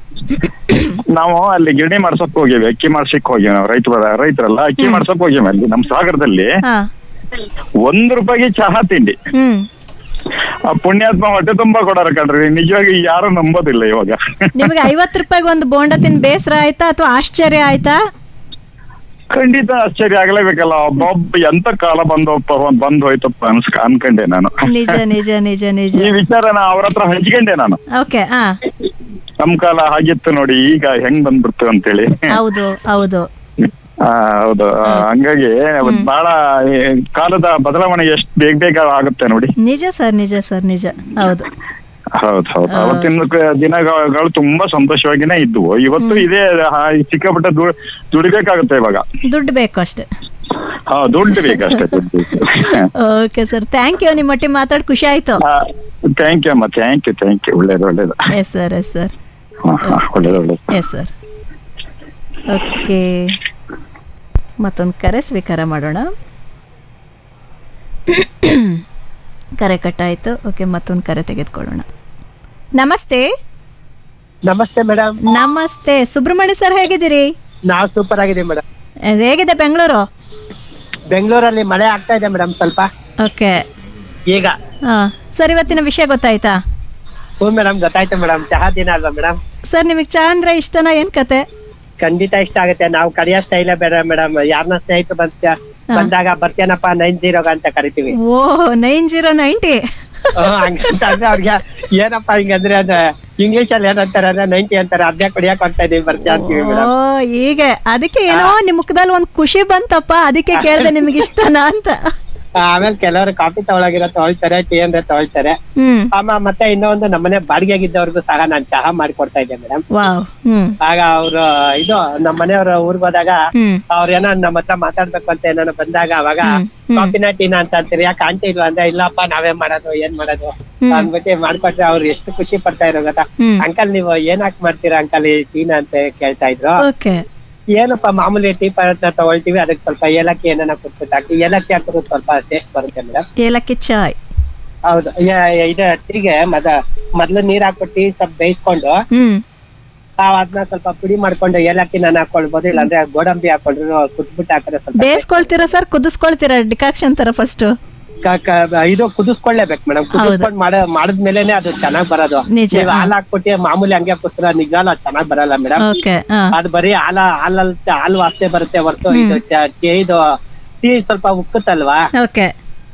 ನಾವು ಅಲ್ಲಿ ಗಿರಣಿ ಮಾಡ್ಸಕ್ ಹೋಗಿವಿ ಅಕ್ಕಿ ಮಾಡ್ಸಕ್ ಹೋಗಿವಿ ನಾವು ರೈತ ರೈತರಲ್ಲ ಅಕ್ಕಿ ಮಾಡ್ಸಕ್ ಹೋಗಿವಿ ಅಲ್ಲಿ ನಮ್ ಸಾಗರದಲ್ಲಿ ಹಾ ಒಂದ್ ರೂಪಾಯಿಗೆ ಚಹಾ ತಿಂಡಿ ಹ್ಮ್ ಆ ಪುಣ್ಯಾತ್ಮ ಹೊಟ್ಟೆ ತುಂಬಾ ಕೊಡಾರ ಕಣ್ರಿ ನಿಜವಾಗಿ ಯಾರು ನಂಬೋದಿಲ್ಲ ಇವಾಗ ನಿಮಗೆ ಐವತ್ತು ರೂಪಾಯಿಗೆ ಒಂದು ಬೋಂಡ ತಿನ್ ಬೇಸರ ಆಯ್ತಾ ಅಥವಾ ಆಶ್ಚರ್ಯ ಆಯ್ತಾ ಖಂಡಿತ ಆಶ್ಚರ್ಯ ಆಗ್ಲೇಬೇಕಲ್ಲ ಒಬ್ಬೊಬ್ಬ ಎಂತ ಕಾಲ ಬಂದು ಬಂದು ಹೋಯ್ತಪ್ಪ ಅನ್ಸ್ ಅನ್ಕಂಡೆ ನಾನು ನಿಜ ನಿಜ ನಿಜ ನಿಜ ಈ ವಿಚಾರನ ಅವ್ರ ಹತ್ರ ಹಂಚ್ಕೊಂಡೆ ನಾನು ಓಕೆ ಹಾ ನಮ್ ಕಾಲ ಹಾಗಿತ್ತು ನೋಡಿ ಈಗ ಹೆಂಗ್ ಬಂದ್ಬಿಡ್ತು ಅಂತೇಳಿ ಹೌದು ಹೌದು ಆ, ಹೌದು ಆ, ಹಂಗಾಗಿ ಬಹಳ ಈ ಕಾಲದ ಬದಲಾವಣೆ ಎಷ್ಟು ಬೇಗ ಬೇಗ ಆಗುತ್ತೆ ನೋಡಿ ನಿಜ ಸರ್ ನಿಜ ಸರ್ ನಿಜ ಹೌದು ಹೌದು ಹೌದು ಅವತ್ತಿನ ಕ- ದಿನಗಳು ತುಂಬಾ ಸಂತೋಷವಾಗಿನೇ ಇದ್ವು ಇವತ್ತು ಇದೇ ಆ, ಸಿಕ್ಕಾಪಟ್ಟೆ ದು- ದುಡಿಬೇಕಾಗುತ್ತೆ ಇವಾಗ ದುಡ್ಡು ಬೇಕು ಅಷ್ಟೇ ಹಾ ದುಡ್ಡು ಬೇಕಷ್ಟೇ ದುಡ್ಡು ಓಕೆ ಸರ್ ಥ್ಯಾಂಕ್ ಯು ನಿಮ್ಮ ಒಟ್ಟಿಗೆ ಮಾತಾಡಿ ಖುಷಿ ಆಯ್ತು ಥ್ಯಾಂಕ್ ಯು ಅಮ್ಮ ಥ್ಯಾಂಕ್ ಯು ಥ್ಯಾಂಕ್ ಯು ಒಳ್ಳೇದು ಒಳ್ಳೇದು ಎಸ್ ಸರ್ ಎಸ್ ಸರ್ ಹಾ, ಹಾ, ಒಳ್ಳೇದು ಒಳ್ಳೇದು ಎಸ್ ಸರ್ ಓಕೆ ಮತ್ತೊಂದು ಕರೆ ಸ್ವೀಕಾರ ಮಾಡೋಣ ಕರೆ ಕಟ್ಟಾಯಿತು ಓಕೆ ಮತ್ತೊಂದು ಕರೆ ತೆಗೆದುಕೊಳ್ಳೋಣ ನಮಸ್ತೆ ನಮಸ್ತೆ ಮೇಡಮ್ ನಮಸ್ತೆ ಸುಬ್ರಹ್ಮಣ್ಯ ಸರ್ ಹೇಗಿದ್ದೀರಿ ನಾವು ಸೂಪರ್ ಆಗಿದ್ದೀವಿ ಮೇಡಮ್ ಹೇಗಿದೆ ಬೆಂಗಳೂರು ಬೆಂಗಳೂರಲ್ಲಿ ಮಳೆ ಆಗ್ತಾ ಇದೆ ಮೇಡಮ್ ಸ್ವಲ್ಪ ಓಕೆ ಈಗ ಹಾಂ ಸರ್ ಇವತ್ತಿನ ವಿಷಯ ಗೊತ್ತಾಯ್ತಾ ಹ್ಞೂ ಮೇಡಮ್ ಗೊತ್ತಾಯ್ತು ಮೇಡಮ್ ಚಹಾ ದಿನ ಅಲ್ವಾ ಮೇಡಮ್ ಸರ್ ನಿಮಗೆ ಚಾ ಅಂದ್ರೆ ಇಷ್ಟನಾ ಏನು ಕತೆ ಖಂಡಿತ ಇಷ್ಟ ಆಗುತ್ತೆ ನಾವು ಕರೆಯೋ ಸ್ಟೈಲೇ ಬೇಡ ಮೇಡಮ್ ಯಾರನ್ನ ಸ್ನೇಹಿತರು ಬಂತ ಬಂದಾಗ ಬರ್ತೇನಪ್ಪ ನೈನ್ ಜೀರೋಗ ಅಂತ ಕರಿತೀವಿ ಓ ನೈನ್ ಜೀರೋ ನೈಂಟಿ ಹ್ಮ್, ಹಂಗಂತ ಅಂದ್ರೆ ಅವ್ರಿಗೆ ಏನಪ್ಪ ಹಿಂಗಂದ್ರೆ ಅದು ಇಂಗ್ಲಿಷ್ ಅಲ್ಲಿ ಏನಂತಾರೆ ಅಂದ್ರೆ ನೈಂಟಿ ಅಂತಾರೆ ಅದ್ಯಾಕ ಕುಡಿಯಕ್ ಹೋಗ್ತಾ ಇದೀವಿ ಬರ್ತೀವಿ ಅಂತೀವಿ ಓ ಮೇಡಮ್ ಹೀಗೆ ಅದಕ್ಕೆ ಏನೋ ನಿಮ್ ಮುಖದಲ್ಲಿ ಒಂದ್ ಖುಷಿ ಬಂತಪ್ಪ ಅದಕ್ಕೆ ಕೇಳ್ದೆ ನಿಮ್ಗೆ ಇಷ್ಟನಾ ಅಂತ ಆಮೇಲೆ ಕೆಲವರು ಕಾಫಿ ತಗೊಳಗಿರೋ ತಗೊಳ್ತಾರೆ ಟೀ ಅಂದ್ರೆ ತಗೊಳ್ತಾರೆ ಹ್ಮ್ ಆಮ ಮತ್ತೆ ಇನ್ನೊಂದು ನಮ್ಮನೆ ಬಾಡಿಗೆಗಿದ್ದವ್ರಿಗೂ ಸಹ ನಾನು ಚಹಾ ಮಾಡಿಕೊಡ್ತಾ ಇದ್ದೆ ಮೇಡಮ್ ವಾವ್ ಹ್ಮ್ ಆಗ ಅವ್ರು ಇದು ನಮ್ಮ ಮನೆಯವ್ರ ಊರ್ಗ್ ಹೋದಾಗ ಹ್ಮ್ ಅವ್ರ ಏನೋ ನಮ್ಮ ಹತ್ರ ಮಾತಾಡ್ಬೇಕು ಅಂತ ಏನೋ ಬಂದಾಗ ಅವಾಗ ಕಾಫಿನ ಟೀನ ಅಂತ ಅಂತೀರಿ ಯಾಕೆ ಆಂಟಿ ಇಲ್ವಾ ಅಂದ್ರೆ ಇಲ್ಲಪ್ಪ ನಾವೇ ಮಾಡೋದು ಏನ್ ಮಾಡೋದು ಅಂದ್ಬಿಟ್ಟು ಮಾಡ್ಕೊಟ್ರೆ ಅವ್ರು ಎಷ್ಟು ಖುಷಿ ಪಡ್ತಾ ಇರೋ ಗೊತ್ತಾ ಹ್ಮ್. ಅಂಕಲ್ ನೀವು ಏನ್ ಹಾಕಿ ಮಾಡ್ತೀರಾ ಅಂಕಲ್ ಈ ಟೀನ ಅಂತ ಕೇಳ್ತಾ ಇದ್ರು ಓಕೆ ಏನಪ್ಪ ಮಾಮೂಲಿ ಟೀ ಪದಾರ್ಥ ತಗೊಳ್ತೀವಿ ಅದಕ್ಕೆ ಸ್ವಲ್ಪ ಏಲಕ್ಕಿ ಏನಾನ ಕುಟ್ಬಿಟ್ಟು ಹಾಕಿ ಏಲಕ್ಕಿ ಹಾಕಿದ್ರು ಸ್ವಲ್ಪ ಟೇಸ್ಟ್ ಬರುತ್ತೆ ಮೇಡಮ್ ಏಲಕ್ಕಿ ಚಾಯ್ ಹೌದು ಯ- ಇದು ಟೀಗೆ ಮದ ಮೊದ್ಲು ನೀರ್ ಹಾಕ್ಬಿಟ್ಟು ಟೀ ಸ್ವಲ್ಪ ಬೇಯಿಸ್ಕೊಂಡು ಹ್ಮ್ ನಾವ್ ಅದನ್ನ ಸ್ವಲ್ಪ ಪುಡಿ ಮಾಡ್ಕೊಂಡು ಏಲಕ್ಕಿ ನಾನು ಹಾಕೊಳ್ಬೋದು ಇಲ್ಲಾಂದ್ರೆ ಗೋಡಂಬಿ ಹಾಕೊಂಡ್ರು ಕುಟ್ಬಿಟ್ಟು ಹಾಕಿದ್ರೆ ಸ್ವಲ್ಪ ಬೇಯಿಸ್ಕೊಳ್ತೀರಾ ಸರ್ ಕುದಿಸ್ಕೊಳ್ತೀರಾ ಡಿಕಾಕ್ಷನ್ ತರ ಫಸ್ಟ್ ಕ- ಕ- ಇದು ಕುದಿಸ್ಕೊಳ್ಳೇಬೇಕು ಮೇಡಮ್ ಕುದಿಸ್ಕೊಂಡ್ ಮಾಡ ಮಾಡಿದ್ಮೇಲೆನೆ ಅದು ಚೆನ್ನಾಗ್ ಬರೋದು ನಿಜ, ನೀವು ಹಾ. ಹಾಲ್ ಹಾಕ್ಬಿಟ್ಟು ಮಾಮೂಲಿ ಹಂಗೆ ಕುಸ್ತ್ರ ನಿಜವಾಗ್ಲೂ ಅದು ಚೆನ್ನಾಗ್ ಬರಲ್ಲ ಮೇಡಮ್ ಓಕೆ ಹಾ ಅದು ಬರೀ ಹಾಲ ಹಾಲಲ್ ಹಾಲು ವಾಸನೆ ಬರುತ್ತೆ ಹೊರತು ಇದು ಚ- ಟೀ- ಇದು ಟೀ ಸ್ವಲ್ಪ ಉಕ್ಕುತ್ತಲ್ವಾ ಓಕೆ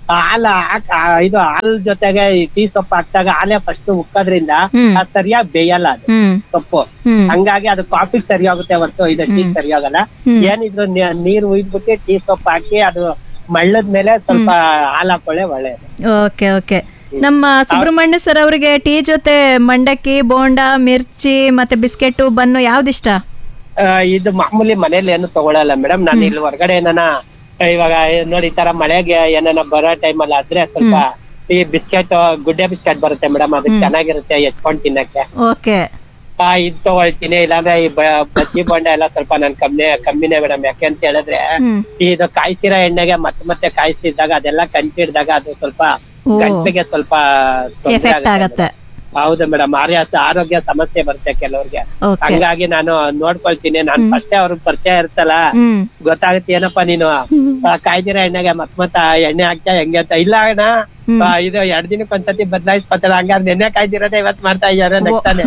ಹಾಲ ಹಾಕ್- ಆ, ಇದು ಹಾಲ್ ಜೊತೆಗೆ ಈ ಟೀ ಸೊಪ್ಪು ಹಾಕ್ದಾಗ ಹಾಲೆ ಫಸ್ಟ್ ಉಕ್ಕೋದ್ರಿಂದ ಹ್ಮ್. ಅದ್ ಸರಿಯಾಗಿ ಬೇಯಲ್ಲ ಅದು ಹ್ಮ್ ಸೊಪ್ಪು ಹ್ಮ್ ಹಂಗಾಗಿ ಅದು ಕಾಫಿ ಸರಿ ಹೋಗುತ್ತೆ ಹೊರತು ಇದು ಟೀ ಸರಿ ಹೋಗಲ್ಲ ಹ್ಮ್. ಏನಿದ್ರು ನೀ- ನೀರ್ ಉಯ್ದ್ಬಿಟ್ಟು ಟೀ ಸೊಪ್ಪು ಹಾಕಿ ಅದು ಮಳ್ಳದ ಮೇಲೆ ಸ್ವಲ್ಪ ಹಾಲ್ ಹಾಕೊಳ್ಳೆ ಒಳ್ಳೇದು ಓಕೆ ಓಕೆ ನಮ್ಮ ಸುಬ್ರಹ್ಮಣ್ಯ ಸರ್ ಅವರಿಗೆ ಟೀ ಜೊತೆ ಮಂಡಕ್ಕಿ ಬೋಂಡ ಮಿರ್ಚಿ ಮತ್ತೆ ಬಿಸ್ಕೆಟ್ ಬನ್ನು ಯಾವ್ದಿಷ್ಟ ಆ, ಇದು ಮಾಮೂಲಿ ಮನೇಲಿ ಏನು ತಗೊಳಲ್ಲ ಮೇಡಮ್ ನಾನು ಇಲ್ಲಿ ಹೊರಗಡೆ ಏನಾನ ಇವಾಗ ನೋಡಿ ಈ ತರ ಮಳೆಗೆ ಏನಾನ ಬರೋ ಟೈಮಲ್ಲಿ ಆದ್ರೆ ಸ್ವಲ್ಪ ಈ ಬಿಸ್ಕೆಟ್ ಗುಡ್ಡೆ ಬಿಸ್ಕೆಟ್ ಬರುತ್ತೆ ಮೇಡಮ್ ಅದು ಚೆನ್ನಾಗಿರುತ್ತೆ ಎತ್ಕೊಂಡ್ ತಿನ್ನಕ್ಕೆ ಓಕೆ ಆ ಇದ್ ತಗೊಳ್ತೀನಿ ಇಲ್ಲಾಂದ್ರೆ ಈ ಬ- ಬಜ್ಜಿ ಬೋಂಡ ಎಲ್ಲ ಸ್ವಲ್ಪ ನನ್ ಕಮ್ಮಿ ಕಮ್ಮಿನೇ ಮೇಡಮ್ ಯಾಕೆ ಅಂತ ಹೇಳಿದ್ರೆ ಹ್ಮ್ ಇದು ಕಾಯ್ಸಿರೋ ಎಣ್ಣೆಗೆ ಮತ್ತೆ ಮತ್ತೆ ಕಾಯಿಸಿದಾಗ ಅದೆಲ್ಲ ಕಂಚಿಡ್ದಾಗ ಅದು ಸ್ವಲ್ಪ ಓ. ಗಂಟ್ಲಿಗೆ ಸ್ವಲ್ಪ ತೊಂದ್ರೆ ಎಫೆಕ್ಟ್ ಆಗುತ್ತೆ ಆಗತ್ತೆ ಹೌದು ಮೇಡಮ್ ಆರೋಗ್ಯ ಸಮಸ್ಯೆ ಬರುತ್ತೆ ಕೆಲವ್ರಿಗೆ Okay. ಹಂಗಾಗಿ ನಾನು ನೋಡ್ಕೊಳ್ತೀನಿ ನಾನು ಫಸ್ಟೇ ಅವ್ರಿಗೆ ಪರಿಚಯ ಇರ್ತಲ್ಲ ಹ್ಮ್ ಗೊತ್ತಾಗುತ್ತೆ ಏನಪ್ಪಾ ನೀನು ಆ, ಕಾಯ್ದಿರೋ ಎಣ್ಣೆಗೆ ಮತ್ ಮತ್ತ ಎಣ್ಣೆ ಹಾಕ್ತಾ ಹೆಂಗೆ ಅಂತ ಇಲ್ಲ ಅಣ್ಣ ಆ, ಇದು ಎರಡ್ ದಿನಕ್ಕೆ ಒಂದ್ಸತಿ ಬದಲಾಯಿಸ್ಕೊತಾರ ಹಂಗಾದ್ರೆ ನೆನ್ನೆ ಕಾಯ್ದಿರೋದೇ ಇವತ್ ಮಾಡ್ತಾ ಇದ್ದಾರೆ ನಗ್ತಾನೆ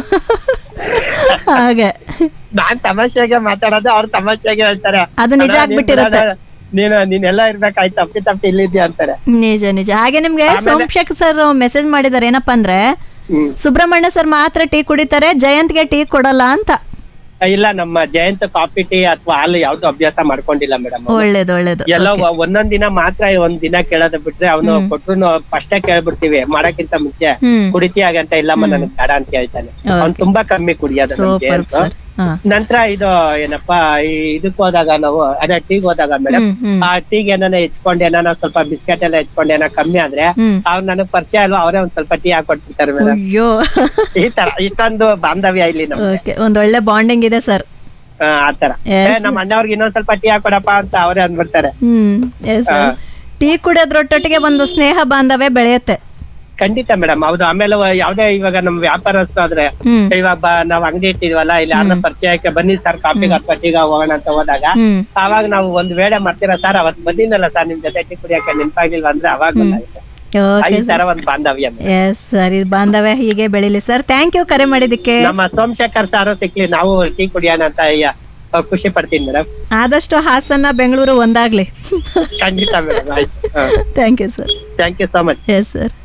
ಹಾಗೆ ನಾನ್ ತಮಾಷೆಗೆ ಮಾತಾಡೋದು ಅವ್ರು ತಮಾಷೆಗೆ ಹೇಳ್ತಾರೆ ಅದು ನಿಜ ಅಣ್ಣ, ನೀನ್ ಆಗ್ಬಿಟ್ಟಿರುತ್ತೆ. ಬಿಡೋದು- ನೀನು ನೀನೆಲ್ಲ ಇರ್ಬೇಕಾಯ್ತು ತಪ್ಪಿ ತಪ್ಪಿ ಇಲ್ಲಿದ್ಯಾ ಅಂತಾರೆ ನಿಜ ನಿಜ ಹಾಗೆ ನಿಮ್ಗೆ ಆಮೇಲೆ- ಸೋಮಶೇಖರ್ ಸರ್ ಮೆಸೇಜ್ ಮಾಡಿದಾರೆ ಏನಪ್ಪಾ ಅಂದ್ರೆ ಸುಬ್ರಹ್ಮಣ್ಯ ಸರ್ ಮಾತ್ರ ಟೀ ಕುಡಿತಾರೆ ಜಯಂತ್ಗೆ ಟೀ ಕೊಡಲ್ಲ ಅಂತ ಇಲ್ಲ ನಮ್ಮ ಜಯಂತ್ ಕಾಫಿ ಟೀ ಅಥವಾ ಹಾಲು ಯಾವ್ದು ಅಭ್ಯಾಸ ಮಾಡ್ಕೊಂಡಿಲ್ಲ ಮೇಡಮ್ ಒಳ್ಳೇದು ಒಳ್ಳೇದು ಎಲ್ಲ ಒಂದೊಂದ್ ದಿನ ಮಾತ್ರ ಒಂದ್ ದಿನ ಕೇಳೋದ್ ಬಿಟ್ರೆ ಅವನು ಕೊಟ್ರು ಫಸ್ಟೇ ಕೇಳ್ಬಿಡ್ತೀವಿ ಮಾಡಕ್ಕಿಂತ ಮುಂಚೆ ಹ್ಮ್. ಕುಡಿತೀಯಾಗ ಅಂತ ಇಲ್ಲಮ್ಮ ನನಗ್ ಬೇಡ ಅಂತ ಹೇಳ್ತಾನೆ ಅವ್ನು ತುಂಬಾ ಕಮ್ಮಿ ಕುಡಿಯೋದು ನಮ್ ಸೂಪರ್ ಜಯಂತ್. ಸರ್ ಹಾ ನಂತರ ಇದು ಏನಪ್ಪಾ ಈ ಇದಕ್ ಹೋದಾಗ ನಾವು ಅದೇ ಟೀಗ್ ಹೋದಾಗ ಮೇಡಮ್ ಹ್ಮ್, ಹ್ಮ್. ಆ ಟೀಗ್ ಏನಾನ ಹೆಚ್ಕೊಂಡು ಏನಾನ ಸ್ವಲ್ಪ ಬಿಸ್ಕೆಟ್ ಎಲ್ಲ ಹೆಚ್ಕೊಂಡು ಏನೋ ಕಮ್ಮಿ ಆದ್ರೆ ಹ್ಮ್. ಅವ್ರು ನನಗ್ ಪರಿಚಯ ಅಲ್ವಾ ಅವರೇ ಒಂದ್ ಸ್ವಲ್ಪ ಟೀ ಹಾಕೊಟ್ಬಿಡ್ತಾರೆ ಮೇಡಮ್ ಅಯ್ಯೋ ಈ ತರ ಇಷ್ಟೊಂದು ಬಾಂಧವ್ಯ ಇಲ್ಲಿ ನಮ್ಗೆ ಓಕೆ ಒಂದ್ ಒಳ್ಳೆ ಬಾಂಡಿಂಗ್ ಇದೆ ಸರ್ ಆ, ಆತರ Yes. ಏ, ನಮ್ಮ ಅಣ್ಣವ್ರಿಗೆ ಇನ್ನೊಂದ್ ಸ್ವಲ್ಪ ಟೀ ಹಾಕೊಡಪ್ಪ ಅಂತ ಅವರೇ ಅಂದ್ಬಿಡ್ತಾರೆ ಹ್ಮ್ ಎಸ್ ಹಾ. ಟೀ ಕುಡಿಯೋದ್ರೊಟ್ಟೊಟ್ಟಿಗೆ ಒಂದು ಸ್ನೇಹ ಬಾಂಧವ್ಯ ಬೆಳೆಯುತ್ತೆ ಖಂಡಿತ ಮೇಡಮ್ ಹೌದು ಆಮೇಲೆ ವ- ಯಾವ್ದೇ ಇವಾಗ ನಮ್ ವ್ಯಾಪಾರಸ್ಥ ಆದ್ರೆ ಹ್ಮ್. ಇವಾಗ ಬ- ನಾವ್ ಅಂಗಡಿ ಇಟ್ಟಿದ್ವಲ್ಲ ಇಲ್ಲಿ ಯಾರನ್ನ ಪರಿಚಯಕ್ಕೆ ಬನ್ನಿ ಸರ್ ಕಾಫಿಗೆ ಅಥವಾ ಟೀಗ ಹೋಗೋಣ ಅಂತ ಹೋದಾಗ ಹ್ಮ್ ಅವಾಗ ನಾವು ಒಂದ್ ವೇಳೆ ಮಾಡ್ತೀರಾ ಸರ್ ಅವತ್ ಬಂದಿನಲ್ಲ ಸರ್ ನಿಮ್ ಜೊತೆ ಟೀ ಕುಡಿಯಕ್ಕೆ ನೆನ್ಪಾಗಿಲ್ವಾ ಅಂದ್ರೆ ಅವಾಗ ಗೊತ್ತಾಗುತ್ತೆ ಓಕೆ ಈ ತರ ಒಂದ್ ಬಾಂಧವ್ಯ madam. ಎಸ್ ಸರ್ ಇದು ಬಾಂಧವ್ಯ ಹೀಗೆ ಬೆಳಿಲಿ ಸರ್ ಥ್ಯಾಂಕ್ ಯು ಕರೆ ಮಾಡಿದ್ದಕ್ಕೆ ನಮ್ಮ ಸೋಮಶೇಖರ್ ಸಾರು ಸಿಕ್ಲಿ ನಾವು ಟೀ ಕುಡಿಯೋಣ ಅಂತ ಅಯ್ಯ, ಖುಷಿ ಪಡ್ತೀನಿ ಮೇಡಮ್ ಆದಷ್ಟು ಹಾಸನ ಬೆಂಗಳೂರು ಒಂದಾಗ್ಲಿ ಖಂಡಿತ ಮೇಡಮ್ ಆಯ್ತು thank you sir thank you so much yes sir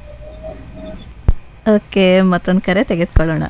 okay ಮತ್ತೊಂದು ಕರೆ ತೆಗೆದುಕೊಳ್ಳೋಣ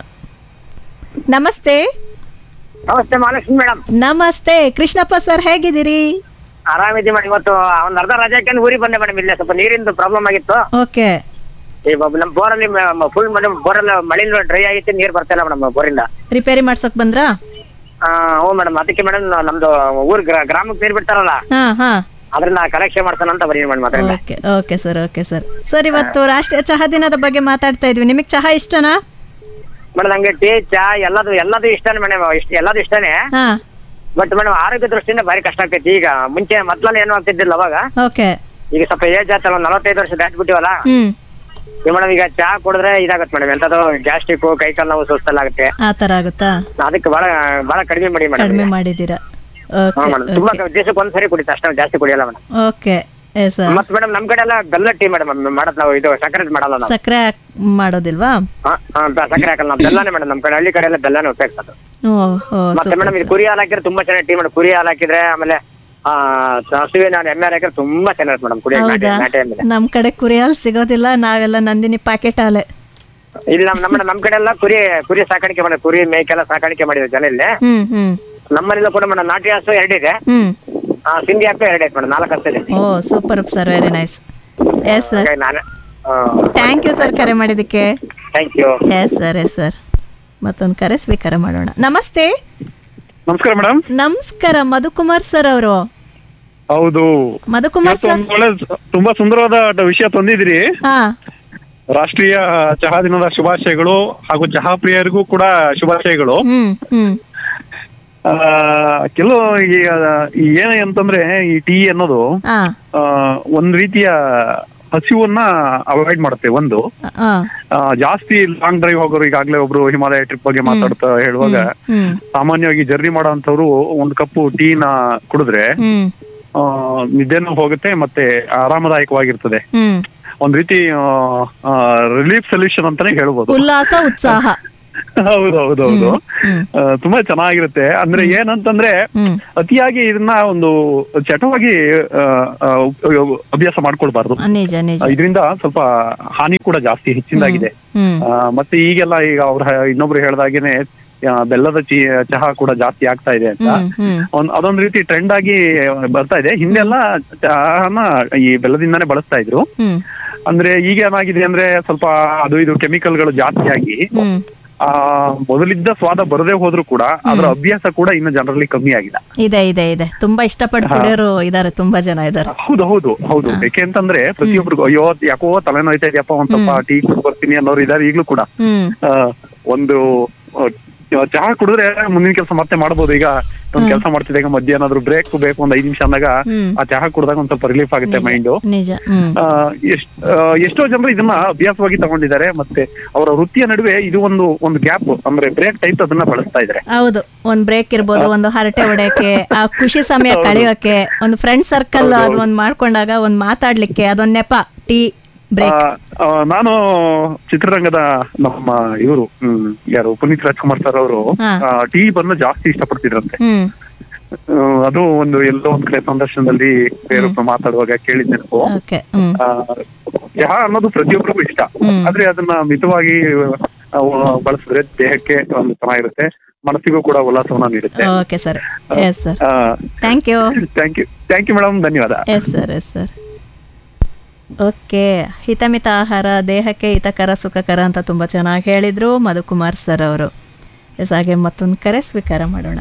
ನಮಸ್ತೆ ನಮಸ್ತೆ ಮಹಾಲಕ್ಷ್ಮಿ ಮೇಡಮ್ ನಮಸ್ತೆ ಕೃಷ್ಣಪ್ಪ ಸರ್ ಹೇಗಿದ್ದೀರಿ ಆರಾಮಿದ್ದೀವಿ ಮೇಡಮ್ ಇವತ್ತು ಒಂದ್ ಅರ್ಧ ರಜೆಕ್ಕೆ ಊರಿಗೆ ಬಂದೆ ಮೇಡಮ್ ಇಲ್ಲೇ ಸ್ವಲ್ಪ ನೀರಿಂದು ಪ್ರಾಬ್ಲಮ್ ಆಗಿತ್ತು ಓಕೆ ಈ ಬ- ನಮ್ ಬೋರಲ್ಲಿ ಫುಲ್ ಮೇಡಮ್ ಬೋರೆಲ್ಲ ಮಳೆಯಿಂದ ಡ್ರೈ ಆಗಿತ್ತು ನೀರ್ ಬರ್ತಾ ಇಲ್ಲ ಮೇಡಮ್ ಬೋರಿಂದ ರಿಪೇರಿ ಮಾಡ್ಸಕ್ ಬಂದ್ರಾ ಆ, ಹ್ಞೂ ಮೇಡಮ್ ಅದಕ್ಕೆ ಮೇಡಮ್ ನಮ್ದು ಊರ್ ಗ್ರಾ- ಗ್ರಾಮಕ್ಕೆ ನೀರ್ ಬಿಡ್ತಾರಲ್ಲ ಹಾ ಹಾ ಅದ್ರನ್ನ ಕಲೆಕ್ಷನ್ ಮಾಡ್ತಾನ ಅಂತ ಬರೀ ಮೇಡಮ್ ಅದರಿಂದ okay okay sir okay sir sir ಇವತ್ತು ರಾಷ್ಟ್ರೀಯ ಚಹಾ ದಿನದ ಬಗ್ಗೆ ಮಾತಾಡ್ತಾ ಇದ್ವಿ ನಿಮಗೆ ಚಹಾ ಇಷ್ಟನಾ ಮೇಡಮ್ ನಂಗೆ ಟೀ ಚಾ ಎಲ್ಲದು ಎಲ್ಲದು ಇಷ್ಟನೇ ಮೇಡಮ್ ಇಷ್ಟ ಎಲ್ಲದು ಇಷ್ಟನೇ ಹಾ ಬಟ್ ಮೇಡಮ್ ಆರೋಗ್ಯ ದೃಷ್ಟಿಯಿಂದ ಭಾರಿ ಕಷ್ಟ ಆಗ್ತೈತಿ ಈಗ ಮುಂಚೆ ಮೊದ್ಲೆಲ್ಲ ಏನು ಆಗ್ತಿದ್ದಿಲ್ಲ ಅವಾಗ ಓಕೆ ಈಗ ಸ್ವಲ್ಪ ಏಜ್ ಆಯ್ತಲ್ಲ ಒಂದ್ ನಲವತ್ತೈದು ವರ್ಷ ದಾಟ್ಬಿಟ್ಟಿವಲ್ಲ ಹ್ಮ್ ಈ ಮೇಡಮ್ ಈಗ ಚಾ ಕುಡಿದ್ರೆ ಇದಾಗತ್ತೆ ಮೇಡಮ್ ಎಂತದು ಗ್ಯಾಸ್ಟ್ರಿಕ್ ಕೈ ಕಾಲು ನೋವು ಸುಸ್ತಲ್ಲ ಆಗುತ್ತೆ ಆ ತರ ಆಗುತ್ತಾ ಅದಕ್ಕೆ ಬಹಳ ಬಹಳ ಕಡಿಮೆ ಮಾಡಿ ಮೇಡಮ್ ಕಡಿಮೆ ಮಾಡಿದ್ದೀರಾ ಹಾ ಓಕೆ ಮೇಡಮ್ ತುಂಬಾ ದಿವಸಕ್ಕೆ ಒಂದ್ಸರಿ ಕುಡಿತಾ ಅಷ್ಟೇ ಜಾಸ್ತಿ ಕುಡಿಯಲ್ಲ ಮೇಡಮ್ ಓಕೆ ಎ ಸರ್ ಮತ್ ಮೇಡಮ್ ನಮ್ ಕಡೆ ಎಲ್ಲ ಬೆಲ್ಲ ಟೀ ಮೇಡಮ್ ಮಾಡೋದ್ ನಾವು ಇದು ಸಕ್ಕರೆ ಮಾಡಲ್ಲ ನಾವು ಸಕ್ಕರೆ ಹಾಕ್ ಮಾಡೋದಿಲ್ವಾ ಹಾ, ಹಾ, ಬೆ- ಸಕ್ಕರೆ ಹಾಕಲ್ಲ ನಾವು ಬೆಲ್ಲನೇ ಮೇಡಮ್ ನಮ್ ಕಡೆ ಹಳ್ಳಿ ಕಡೆ ಎಲ್ಲ ಬೆಲ್ಲನೇ ಉಪಯೋಗಿಸೋದು ಓ ಓ ಮತ್ತೆ ಮೇಡಮ್ ಇದು ಕುರಿ ಹಾಲು ಹಾಕಿದ್ರೆ ತುಂಬಾ ಚೆನ್ನಾಗಿ ಟೀ ಮೇಡಮ್ ಕುರಿ ಹಾಲು ಹಾಕಿದ್ರೆ ಆಮೇಲೆ ಆ ಹಸುವಿನ ಎಮ್ಮೆ ಹಾಲು ಹಾಕಿದ್ರೆ ತುಂಬಾ ಚೆನ್ನಾಗಿರುತ್ತೆ ಮೇಡಮ್ ಕುಡಿಯೋಕೆ ನಾಟಿ ಹೌದಾ ನಾಟಿ ಎಮ್ಮೆ ನಮ್ ಕಡೆ ಕುರಿ ಹಾಲು ಸಿಗೋದಿಲ್ಲ ನಾವೆಲ್ಲ ನಂದಿನಿ ಪ್ಯಾಕೆಟ್ ಹಾಲೆ ಇಲ್ಲಿ ನಮ್ ನಮ್ಮ ನಮ್ ಕಡೆ ಎಲ್ಲ ಕುರಿ ಕುರಿ ಸಾಕಾಣಿಕೆ ಮಾಡಿ ಕುರಿ ಮೇಕೆಲ್ಲ ಸಾಕಾಣಿಕೆ ಮಾಡಿದ್ರು ಜನ ಇಲ್ಲಿ ಹ್ಮ್ ಹ್ಮ್ ನಮ್ಮನೆಲ್ಲ ಕೂಡ ಮೇಡಮ್ ನಾಟಿ ಹಸು ಎರಡಿದೆ ಹ್ಮ್ ಆ, ಸಿಂಧಿ ಹಾಕು ಎರಡೈತೆ ಮೇಡಮ್ ನಾಲ್ಕು ಹಸು ಇದೆ oh super sir very nice yes sir ಹಾಗಾಗಿ ನಾನು ಥ್ಯಾಂಕ್ ಯು ಸರ್ ಕರೆ ಮಾಡಿದ್ದಕ್ಕೆ thank you yes sir yes sir ಮತ್ತೊಂದು ಕರೆ ಸ್ವೀಕಾರ ಮಾಡೋಣ ನಮಸ್ತೆ ನಮಸ್ಕಾರ ಮೇಡಮ್ ನಮಸ್ಕಾರ ಮಧುಕುಮಾರ್ ಸರ್ ಅವರು ಹೌದು ಮಧುಕುಮಾರ್ ಇವತ್ತು ಸರ್ ಒಂದು ಒಳ್ಳೆ ತುಂಬಾ ಸುಂದರವಾದ ವಿಷಯ ತಂದಿದ್ದೀರಿ ಹಾ ರಾಷ್ಟ್ರೀಯ ಚಹಾ ದಿನದ ಶುಭಾಶಯಗಳು ಹಾಗೂ ಚಹಾ ಪ್ರಿಯರಿಗೂ ಕೂಡ ಶುಭಾಶಯಗಳು ಹ್ಮ್ ಹ್ಮ್ ಆ, ಕೆಲವು ಈ, ಆ, ಈ ಏನ ಅಂತಂದ್ರೆ ಈ ಟೀ ಅನ್ನೋದು ಹಾ ಆ, ಒಂದ್ ರೀತಿಯ ಹಸಿವನ್ನ ಅವಾಯ್ಡ್ ಮಾಡುತ್ತೆ ಒಂದು ಹಾ ಆ, ಜಾಸ್ತಿ ಲಾಂಗ್ ಡ್ರೈವ್ ಹೋಗೋರು ಈಗಾಗಲೇ ಒಬ್ರು ಹಿಮಾಲಯ ಟ್ರಿಪ್ ಬಗ್ಗೆ ಮಾತಾಡ್ತಾ ಹೇಳುವಾಗ ಹ್ಮ್ ಸಾಮಾನ್ಯವಾಗಿ ಜರ್ನಿ ಮಾಡೋಂಥವ್ರು ಒಂದ್ ಕಪ್ಪು ಟೀನ ಕುಡಿದ್ರೆ ಹ್ಮ್ ಆ, ನಿದ್ದೆನೂ ಹೋಗುತ್ತೆ ಮತ್ತೆ ಆರಾಮದಾಯಕವಾಗಿರ್ತದೆ ಹ್ಮ್ ಒಂದ್ ರೀತಿ ರಿಲೀಫ್ ಸೊಲ್ಯೂಷನ್ ಅಂತಾನೆ ಹೇಳ್ಬೋದು ಉಲ್ಲಾಸ ಉತ್ಸಾಹ ಹೌದು ಹೌದು ಹೌದು ಆ, ತುಂಬಾ ಚೆನ್ನಾಗಿರುತ್ತೆ ಅಂದ್ರೆ ಏನಂತಂದ್ರೆ ಅತಿಯಾಗಿ ಇದನ್ನ ಒಂದು ಚಟವಾಗಿ ಆ, ಆ, ಉಪಯೋಗ- ಅಭ್ಯಾಸ ಮಾಡ್ಕೊಳ್ಬಾರ್ದು ನಿಜ ನಿಜ ಇದರಿಂದ ಸ್ವಲ್ಪ ಹಾನಿ ಕೂಡ ಜಾಸ್ತಿ ಹೆಚ್ಚಿನದಾಗಿದೆ ಹ್ಮ್ ಆ, ಮತ್ತೆ ಈಗೆಲ್ಲ ಈಗ ಅವ್ರ ಇನ್ನೊಬ್ರು ಹೇಳ್ದಾಗೇನೆ ಆ, ಬೆಲ್ಲದ ಚಿ ಚಹಾ ಕೂಡ ಜಾಸ್ತಿ ಆಗ್ತಾ ಇದೆ ಅಂತ ಹ್ಮ್ ಹ್ಮ್ ಒಂದ್ ಅದೊಂದ್ ರೀತಿ ಟ್ರೆಂಡ್ ಆಗಿ ಬರ್ತಾ ಇದೆ ಹಿಂದೆಲ್ಲ ಚಹಾನ ಈ ಬೆಲ್ಲದಿಂದಾನೇ ಬಳಸ್ತಾ ಇದ್ರು ಹ್ಮ್ ಅಂದ್ರೆ ಈಗ ಏನಾಗಿದೆ ಅಂದ್ರೆ ಸ್ವಲ್ಪ ಅದು ಇದು ಕೆಮಿಕಲ್ಗಳು ಜಾಸ್ತಿ ಆಗಿ ಹ್ಮ್ ಆ ಮೊದಲಿದ್ದ ಸ್ವಾದ ಬರದೇ ಹೋದ್ರು ಕೂಡ ಅದರ ಅಭ್ಯಾಸ ಕೂಡ ಇನ್ನು ಜನರಲ್ಲಿ ಕಮ್ಮಿ ಆಗಿದೆ ಇದೆ ಇದೆ ಇದೆ ತುಂಬಾ ಇಷ್ಟಪಟ್ಟು ಕುಡಿಯೋರು ಇದಾರೆ ತುಂಬಾ ಜನ ಇದಾರೆ ಹೌದು ಹೌದು ಹೌದು ಯಾಕೆ ಅಂತಂದ್ರೆ ಪ್ರತಿಯೊಬ್ಬರಿಗೂ ಅಯ್ಯೋ ಯಾಕೋ ತಲೆ ನೋಯ್ತಾ ಇದೆಯಪ್ಪ ಒಂದ್ ಸ್ವಲ್ಪ ಟೀ ಬರ್ತೀನಿ ಅನ್ನೋರು ಇದಾರೆ ಈಗ್ಲೂ ಕೂಡ ಹ್ಮ್ ಆ, ಒಂದು ಆ, ಚಹಾ ಕುಡಿದ್ರೆ ಮುಂದಿನ ಕೆಲಸ ಮತ್ತೆ ಮಾಡ್ಬೋದು ಈಗ ಒಂದ್ ಕೆಲಸ ಮಾಡ್ತಿದ್ದೆ ಈಗ ಮಧ್ಯ ಏನಾದ್ರು ಬ್ರೇಕ್ ಬೇಕು ಒಂದ್ ಐದ್ ನಿಮಿಷ ಅಂದಾಗ ಹ್ಮ್. ಆ ಚಹಾ ಕುಡಿದಾಗ ಒಂದ್ ಸ್ವಲ್ಪ ರಿಲೀಫ್ ಆಗುತ್ತೆ ಮೈಂಡ್ ನಿಜ ಹ್ಮ್ ಎಷ್ಟ್ ಆ, ಎಷ್ಟೋ ಜನರು ಇದನ್ನ ಅಭ್ಯಾಸವಾಗಿ ತಗೊಂಡಿದ್ದಾರೆ ಮತ್ತೆ ಅವರ ವೃತ್ತಿಯ ನಡುವೆ ಇದು ಒಂದು ಒಂದು ಗ್ಯಾಪ್ ಅಂದ್ರೆ ಬ್ರೇಕ್ ಟೈಪ್ ಅದನ್ನ ಬಳಸ್ತಾ ಇದ್ದಾರೆ ಹೌದು ಒಂದ್ ಬ್ರೇಕ್ ಇರ್ಬೋದು ಒಂದು ಹರಟೆ ಹೊಡೆಯಕ್ಕೆ ಆ ಖುಷಿ ಸಮಯ ಹೌದು. ಕಳೆಯೋಕೆ ಒಂದು ಫ್ರೆಂಡ್ ಸರ್ಕಲ್ ಅದು ಒಂದ್ ಮಾಡ್ಕೊಂಡಾಗ ಒಂದ್ ಮಾತಾಡ್ಲಿಕ್ಕೆ ಅದೊಂದ್ ನೆಪ ಟೀ ಬ್ರೇಕ್ ಆ, ಆ, ನಾನು ಚಿತ್ರರಂಗದ ನಮ್ಮ ಇವರು ಹ್ಮ್ ಯಾರು ಪುನೀತ್ ರಾಜ್ಕುಮಾರ್ ಸರ್ ಅವರು ಹಾ. ಟೀ ಬನ್ನ ಜಾಸ್ತಿ ಇಷ್ಟಪಡ್ತಿದ್ರಂತೆ ಹ್ಮ್ ಆ, ಅದು ಒಂದು ಎಲ್ಲೋ ಒಂದ್ ಕಡೆ ಸಂದರ್ಶನದಲ್ಲಿ ಬೇರೊಬ್ಬರು ಮಾತಾಡುವಾಗ ಕೇಳಿದ್ ನೆನಪು ಓಕೆ ಹ್ಮ್ ಆ, ಚಹಾ ಅನ್ನೋದು ಪ್ರತಿಯೊಬ್ಬರಿಗೂ ಇಷ್ಟ ಆದ್ರೆ ಅದನ್ನ ಮಿತವಾಗಿ ಆ, ಬಳಸಿದ್ರೆ ದೇಹಕ್ಕೆ ಒಂದು ಚೆನ್ನಾಗಿರುತ್ತೆ ಮನಸ್ಸಿಗೂ ಕೂಡ ಉಲ್ಲಾಸವನ್ನ ನೀಡುತ್ತೆ ಓಕೆ ಸರ್ ಎಸ್ ಸರ್ ಆ, thank you thank you thank you madam ಧನ್ಯವಾದ yes sir yes sir okay ಹಿತಮಿತ ಆಹಾರ ದೇಹಕ್ಕೆ ಹಿತಕರ ಸುಖಕರ ಅಂತ ತುಂಬ ಚೆನ್ನಾಗಿ ಹೇಳಿದರು ಮಧುಕುಮಾರ್ ಸರ್ ಅವರು ಎಸ್ ಹಾಗೆ ಮತ್ತೊಂದು ಕರೆ ಸ್ವೀಕಾರ ಮಾಡೋಣ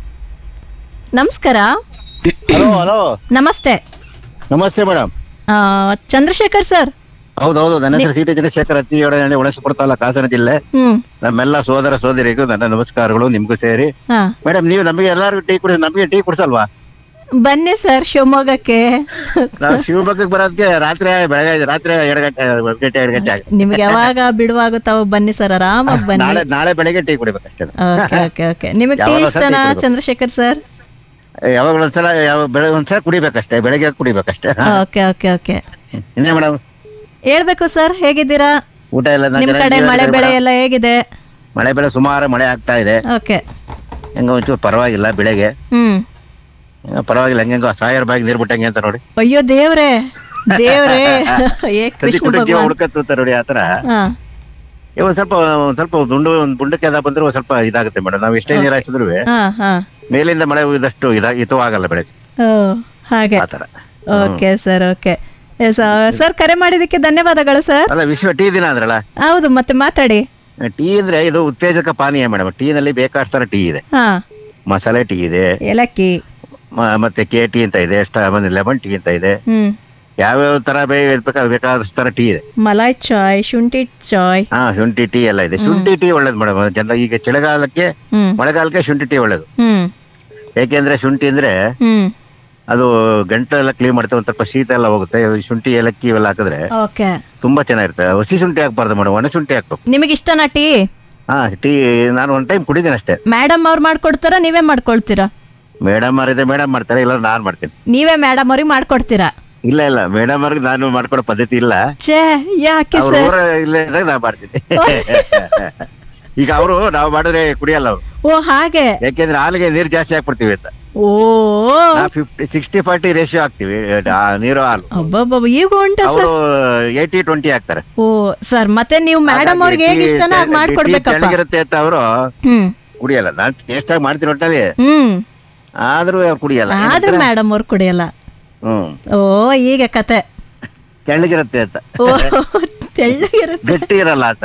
ನಮಸ್ಕಾರ ಹಲೋ ಹಲೋ ನಮಸ್ತೆ ನಮಸ್ತೆ ಮೇಡಮ್ ಆ, ಚಂದ್ರಶೇಖರ್ ಸರ್ ಹೌದೌದು ನನ್ನ ಹೆಸರು ಸಿಟಿ ಚಂದ್ರಶೇಖರ್ ಅತ್ತಿಯೋಡೆ ಒಣಗಿಸ್ಕೊಡ್ತಲ್ಲ ಹಾಸನ ಜಿಲ್ಲೆ ಹ್ಮ್ ನಮ್ಮೆಲ್ಲ ಸೋದರ ಸೋದರಿಗೂ ನನ್ನ ನಮಸ್ಕಾರಗಳು ನಿಮ್ಗೂ ಸೇರಿ ಹಾ ಮೇಡಮ್ ನೀವು ನಮಗೆ ಎಲ್ಲರಿಗೂ ಟೀ ಕುಡಿಸ್ ನಮಗೆ ಟೀ ಕುಡಿಸಲ್ವಾ ಬನ್ನಿ ಸರ್ ಶಿವಮೊಗ್ಗಕ್ಕೆ ನಾವು ಶಿವಮೊಗ್ಗಕ್ಕೆ ಬರೋದಕ್ಕೆ ರಾತ್ರಿ ಬೆಳಗ್ಗೆ ರಾತ್ರಿ ಎರಡು ಗಂಟೆ ಒಂದು ಗಂಟೆ ಎರಡು ಗಂಟೆ ಆಗುತ್ತೆ ನಿಮ್ಗೆ ಯಾವಾಗ ಬಿಡುವಾಗುತ್ತಾವ ಬನ್ನಿ ಸರ್ ಆರಾಮಾಗಿ ಬನ್ನಿ ನಾಳೆ ನಾಳೆ ಬೆಳಗ್ಗೆ ಟೀ ಕುಡಿಬೇಕಷ್ಟೇ ಓಕೆ ಓಕೆ ಓಕೆ ನಿಮಗೆ ಟೀ ಯಾವಾಗ ಸಹ ಇಷ್ಟನಾ ಟೀ ಕುಡಿಬೇಕು. ಚಂದ್ರಶೇಖರ್ ಸರ್ ಯಾವಾಗ ಒಂದ್ಸಲ ಯಾವ ಬೆಳಗ್ಗೆ ಒಂದ್ಸಲ ಕುಡಿಬೇಕಷ್ಟೇ ಬೆಳಗ್ಗೆ ಕುಡಿಬೇಕಷ್ಟೇ ಓಕೆ ಓಕೆ ಓಕೆ ಇನ್ನೇ ಮೇಡಮ್ ಹೇಳ್ಬೇಕು ಸರ್ ಹೇಗಿದ್ದೀರಾ ಊಟ ಎಲ್ಲ ನಿಮ್ ಚೆನ್ನಾಗಿ ಕಡೆ ಮಳೆ ಇದೆ ಬೆಳೆ madam. ಎಲ್ಲ ಹೇಗಿದೆ ಮಳೆ ಬೆಳೆ ಸುಮಾರು ಮಳೆ ಆಗ್ತಾ ಇದೆ ಓಕೆ ಹೆಂಗ ಒಂಚೂರು ಪರವಾಗಿಲ್ಲ ಬೆಳೆಗೆ ಹ್ಮ್ ಏನೋ ಪರವಾಗಿಲ್ಲ ಹೆಂಗೆಂಗೋ ಸಾವಿರ ಬಾಗಿ ನೀರ್ ಬಿಟ್ಟಂಗೆ ಅಂತ ನೋಡಿ ಅಯ್ಯೋ ದೇವ್ರೇ ದೇವ್ರೇ ಏ ಪ್ರತಿ ಕೃಷ್ಣ ಕುಡಿ ಜೀವ ಭಗವಾನ್ ಹುಡ್ಕತ್ತ ನೋಡಿ ಆತರ ಹಾ ಏ, ಒಂದ್ ಸ್ವಲ್ಪ ಒಂದ್ ಸ್ವಲ್ಪ ದುಂಡು ಒಂದ್ ಬುಂಡಕ್ಕೆ ಅದ ಬಂದ್ರೆ ಒಂದ್ ಸ್ವಲ್ಪ ಇದಾಗುತ್ತೆ ಮೇಡಮ್ ನಾವ್ ಎಷ್ಟೇ ನೀರ್ ಹಾಕಿದ್ರು ಹಾ ಹಾ ಮೇಲಿಂದ ಮಳೆ ಹೋಗಿದಷ್ಟು ಇದ ಹಿತವಾಗಲ್ಲ ಆಗಲ್ಲ ಬೆಳೆ ಓ ಹಾಗೆ ಆತರ ಓಕೆ ಸರ್ ಓಕೆ ಸರ್ ಕರೆ ಮಾಡಿದ್ದಕ್ಕೆ ಧನ್ಯವಾದಗಳು ಸರ್ ಅಲ್ಲ ವಿಶ್ವ ಟೀ ದಿನ ಅಂದ್ರಲ್ಲ ಹೌದು ಮತ್ತೆ ಮಾತಾಡಿ ಟೀ ಅಂದ್ರೆ ಇದು ಉತ್ತೇಜಕ ಪಾನೀಯ ಮೇಡಮ್ ಟೀ ನಲ್ಲಿ ಬೇಕಾದಷ್ಟು ತರ ಟೀ ಇದೆ ಹಾ ಮಸಾಲೆ ಟೀ ಇದೆ ಏಲಕ್ಕಿ ಮ- ಮತ್ತೆ ಕೆ ಟೀ ಅಂತ ಇದೆ ಲೆಮನ್ ಟೀ ಅಂತ ಇದೆ ಹ್ಮ್ ಯಾವ್ಯಾವ ತರ ಬೇಕಾದ ಬೇಕಾದಷ್ಟು ತರ ಟೀ ಇದೆ ಮಲಾಯ್ ಚಾಯ್ ಶುಂಠಿ ಚಾಯ್ ಹಾ ಶುಂಠಿ ಟೀ ಎಲ್ಲ ಇದೆ ಶುಂಠಿ ಟೀ ಒಳ್ಳೇದು ಮೇಡಮ್ ಜನ ಈಗ ಚಳಿಗಾಲಕ್ಕೆ ಹ್ಮ್ ಮಳೆಗಾಲಕ್ಕೆ ಶುಂಠಿ ಟೀ ಒಳ್ಳೇದು ಹ್ಮ್ ಯಾಕೆಂದ್ರೆ ಶುಂಠಿ ಅಂದ್ರೆ ಹ್ಮ್ ಅದು ಗಂಟೆಲ್ಲ ಕ್ಲೀನ್ ಮಾಡುತ್ತೆ ಒಂದ್ ಸ್ವಲ್ಪ ಶೀತ ಎಲ್ಲ ಹೋಗುತ್ತೆ ಈ ಶುಂಠಿ ಏಲಕ್ಕಿ ಇವೆಲ್ಲ ಹಾಕಿದ್ರೆ ಓಕೆ ತುಂಬಾ ಚೆನ್ನಾಗಿರುತ್ತೆ ಹಸಿ ಶುಂಠಿ ಹಾಕ್ಬಾರ್ದು ಮೇಡಮ್ ಒಣ ಶುಂಠಿ ಹಾಕ್ಬೇಕು ನಿಮಗೆ ಇಷ್ಟನಾ ಟೀ ಹಾ ಟೀ ನಾನು ಒಂದ್ ಟೈಮ್ ಕುಡಿದ್ದೀನಿ ಅಷ್ಟೇ ಮೇಡಮ್ ಅವ್ರು ಮಾಡ್ಕೊಡ್ತಾರಾ ನೀವೇ ಮಾಡ್ಕೊಳ್ತೀರಾ ಮೇಡಮ್ ಅವ್ರಿದೆ ಮೇಡಮ್ ಮಾಡ್ತಾರೆ ಇಲ್ಲ ನಾನ್ ಮಾಡ್ತೀನಿ ನೀವೇ ಮೇಡಮ್ ಅವ್ರಿಗೆ ಮಾಡ್ಕೊಡ್ತೀರಾ ಇಲ್ಲ ಇಲ್ಲ ಮೇಡಮ್ ಅವ್ರಿಗೆ ನಾನು ಮಾಡ್ಕೊಡೋ ಪದ್ಧತಿ ಇಲ್ಲ ಛೇ ಯಾಕೆ ಅವ್ರ ಸರ್ ಊರ ಇಲ್ಲ ಇದ್ದಾಗ ನಾ ಮಾಡ್ತೀನಿ ಈಗ ಅವರು ನಾವು ಮಾಡಿದ್ರೆ ಕುಡಿಯಲ್ಲ ಅವ್ರು ಓ ಹಾಗೆ ಯಾಕೆಂದ್ರೆ ಹಾಲಿಗೆ ನೀರು ಜಾಸ್ತಿ ಹಾಕ್ಬಿಡ್ತೀವಿ ಅಂತ ಓ ನಾವು ಫಿಫ್ಟಿ ಸಿಕ್ಸ್ಟಿ ಫಾರ್ಟಿ ರೇಷಿಯೋ ಹಾಕ್ತಿವಿ ಆ, ನೀರು ಹಾಲು ಅಬ್ಬಬ್ಬಬ್ಬ ಈಗ ಉಂಟಾ ಅವರು ಸರ್ ಏಯ್ಟಿ ಟ್ವೆಂಟಿ ಹಾಕ್ತಾರೆ ಓ ಸರ್ ಮತ್ತೆ ನೀವು ಮೇಡಮ್ ಅವ್ರಿಗೆ ಹೇಗೆ ಇಷ್ಟನ ಹಾಗೆ ಮಾಡ್ಕೊಡ್ಬೇಕಪ್ಪ ಚೆನ್ನಾಗಿರುತ್ತೆ ಅಂತ ಅವರು ಹ್ಮ್ ಕುಡಿಯಲ್ಲ ನಾನು ಟೇಸ್ಟ್ ಆಗಿ ಮಾಡ್ತೀನಿ ಒಟ್ಟಲ್ಲಿ ಹ್ಮ್ ಆದ್ರೂ ಅವ್ರು ಕುಡಿಯಲ್ಲ ಆದ್ರೂ ಮೇಡಮ್ ಅವ್ರು ಕುಡಿಯಲ್ಲ ಹ್ಮ್ ಓ ಈಗ ಕತೆ ತೆಳ್ಳಗಿರುತ್ತೆ ಅಂತ ಓ ತೆಳ್ಳಗಿರುತ್ತೆ ಗಟ್ಟಿ ಇರಲ್ಲ ಅಂತ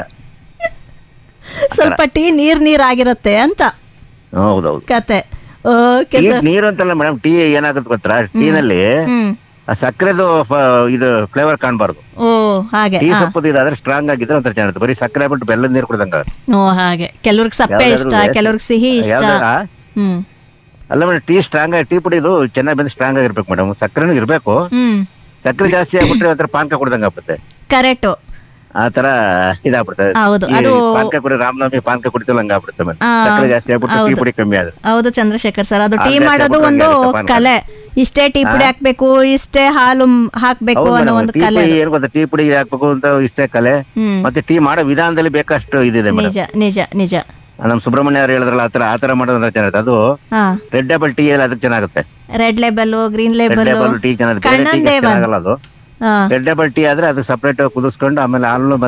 ಸ್ವಲ್ಪ ಟೀ ನೀರ್ ನೀರ್ ಆಗಿರುತ್ತೆ ಅಂತ ಹೌದೌದು ಕತೆ ಓಕೆ ಟೀ ಸರ್ ನೀರು ಅಂತಲ್ಲ ಮೇಡಮ್ ಟೀ ಏನಾಗುತ್ತೆ ಗೊತ್ತಾ ಟೀನಲ್ಲಿ ಹ್ಮ್ ಆ ಸಕ್ಕರೆದು ಫ- ಇದು ಫ್ಲೇವರ್ ಕಾಣಬಾರ್ದು ಓ ಹಾಗೆ ಟೀ ಆ. ಸೊಪ್ಪು ಇದಾದ್ರೆ ಸ್ಟ್ರಾಂಗ್ ಆಗಿದ್ರೆ ಒಂಥರ ಚೆನ್ನಾಗಿರುತ್ತೆ ಬರೀ ಸಕ್ಕರೆ ಬಿಟ್ಟು ಬೆಲ್ಲದ ನೀರು ಕುಡ್ದಂಗ ಓ ಹಾಗೆ ಕೆಲವ್ರಿಗೆ ಸಪ್ಪೆ ಇಷ್ಟ ಕೆಲವ್ರಿಗೆ ಸಿಹಿ ಇಷ್ಟ ಹ್ಮ್ ಅಲ್ಲ ಮೇಡಮ್ ಟೀ ಸ್ಟ್ರಾಂಗ್ ಆಗಿ ಟೀ ಪುಡಿದು ಚೆನ್ನಾಗಿ ಬಂದು ಸ್ಟ್ರಾಂಗ್ ಆಗಿರ್ಬೇಕು ಮೇಡಮ್ ಸಕ್ಕರೆನೂ ಇರ್ಬೇಕು ಹ್ಮ್ ಸಕ್ಕರೆ ಜಾಸ್ತಿ ಆಗ್ಬಿಟ್ರೆ ಒಂಥರ ಪಾನಕ ಕುಡ್ದಂಗ ಆಗ್ಬಿಡುತ್ತೆ ಕರೆಕ್ಟು ಆ ತರ ಇದಾಗ್ಬಿಡ್ತದೆ ಹೌದು, ಈ ಅದು- ಪಾನಕ ಕುಡಿ ರಾಮನವಮಿ ಪಾನಕ ಕುಡಿತಿಲ್ಲ ಹಂಗ ಆಗ್ಬಿಡುತ್ತೆ ಮೇಲೆ ಆ, ಸಕ್ಕರೆ ಜಾಸ್ತಿ ಆಗ್ಬಿಟ್ಟು ಟೀ ಹೌದು. ಪುಡಿ ಕಮ್ಮಿ ಆದ್ರೆ ಹೌದು ಚಂದ್ರಶೇಖರ್ ಸರ್ ಅದು ಟೀ ಅರ್ಧ ಮಾಡೋದು ಟೇಬಲ್ ಒಂದು ಹಂಗೆ ಇರುತ್ತೆ ಪಾನಕ. ಕಲೆ ಇಷ್ಟೇ ಟೀ ಪುಡಿ ಆ? ಹಾಕ್ಬೇಕು ಇಷ್ಟೇ ಹಾಲು ಮ್- ಹಾಕ್ಬೇಕು ಹೌದು ಅನ್ನೋ madam, ಒಂದು ಟೀ ಕಲೆ ಪುಡಿ ಅದು. ಏನ್ ಗೊತ್ತಾ ಟೀ ಪುಡಿ ಹಾಕ್ಬೇಕು ಅಂತ ಇಷ್ಟೇ ಕಲೆ ಹ್ಮ್. ಮತ್ತೆ ಟೀ ಮಾಡೋ ವಿಧಾನದಲ್ಲಿ ಬೇಕಷ್ಟು ಇದಿದೆ ಮೇಡಮ್ ನಿಜ ನಿಜ ನಿಜ ನಮ್ ಸುಬ್ರಹ್ಮಣ್ಯ ಅವ್ರು ಹೇಳಿದ್ರಲ್ಲ ಆತರ ಆತರ ಮಾಡೋದ್ರೆ ಚೆನ್ನಾಗುತ್ತೆ ಅದು ಹಾ ರೆಡ್ ಡಬಲ್ ಟೀ ಅಲ್ಲಿ ಅದಕ್ಕೆ ಚೆನ್ನಾಗುತ್ತೆ red label green red label double tea ಚೆನ್ನಾಗುತ್ತೆ ಬೇರೆ ಕಣ್ಣನ್ ಟೀ ದೇವನ್ ಆಗಲ್ಲ ಅದು ಹಾ ರೆಡ್ ಡಬಲ್ ಟೀ ಆದ್ರೆ ಅದಕ್ಕೆ ಸಪರೇಟ್ ಕುದಿಸ್ಕೊಂಡು ಆಮೇಲೆ ಹಾಲು ಮತ್ತೆ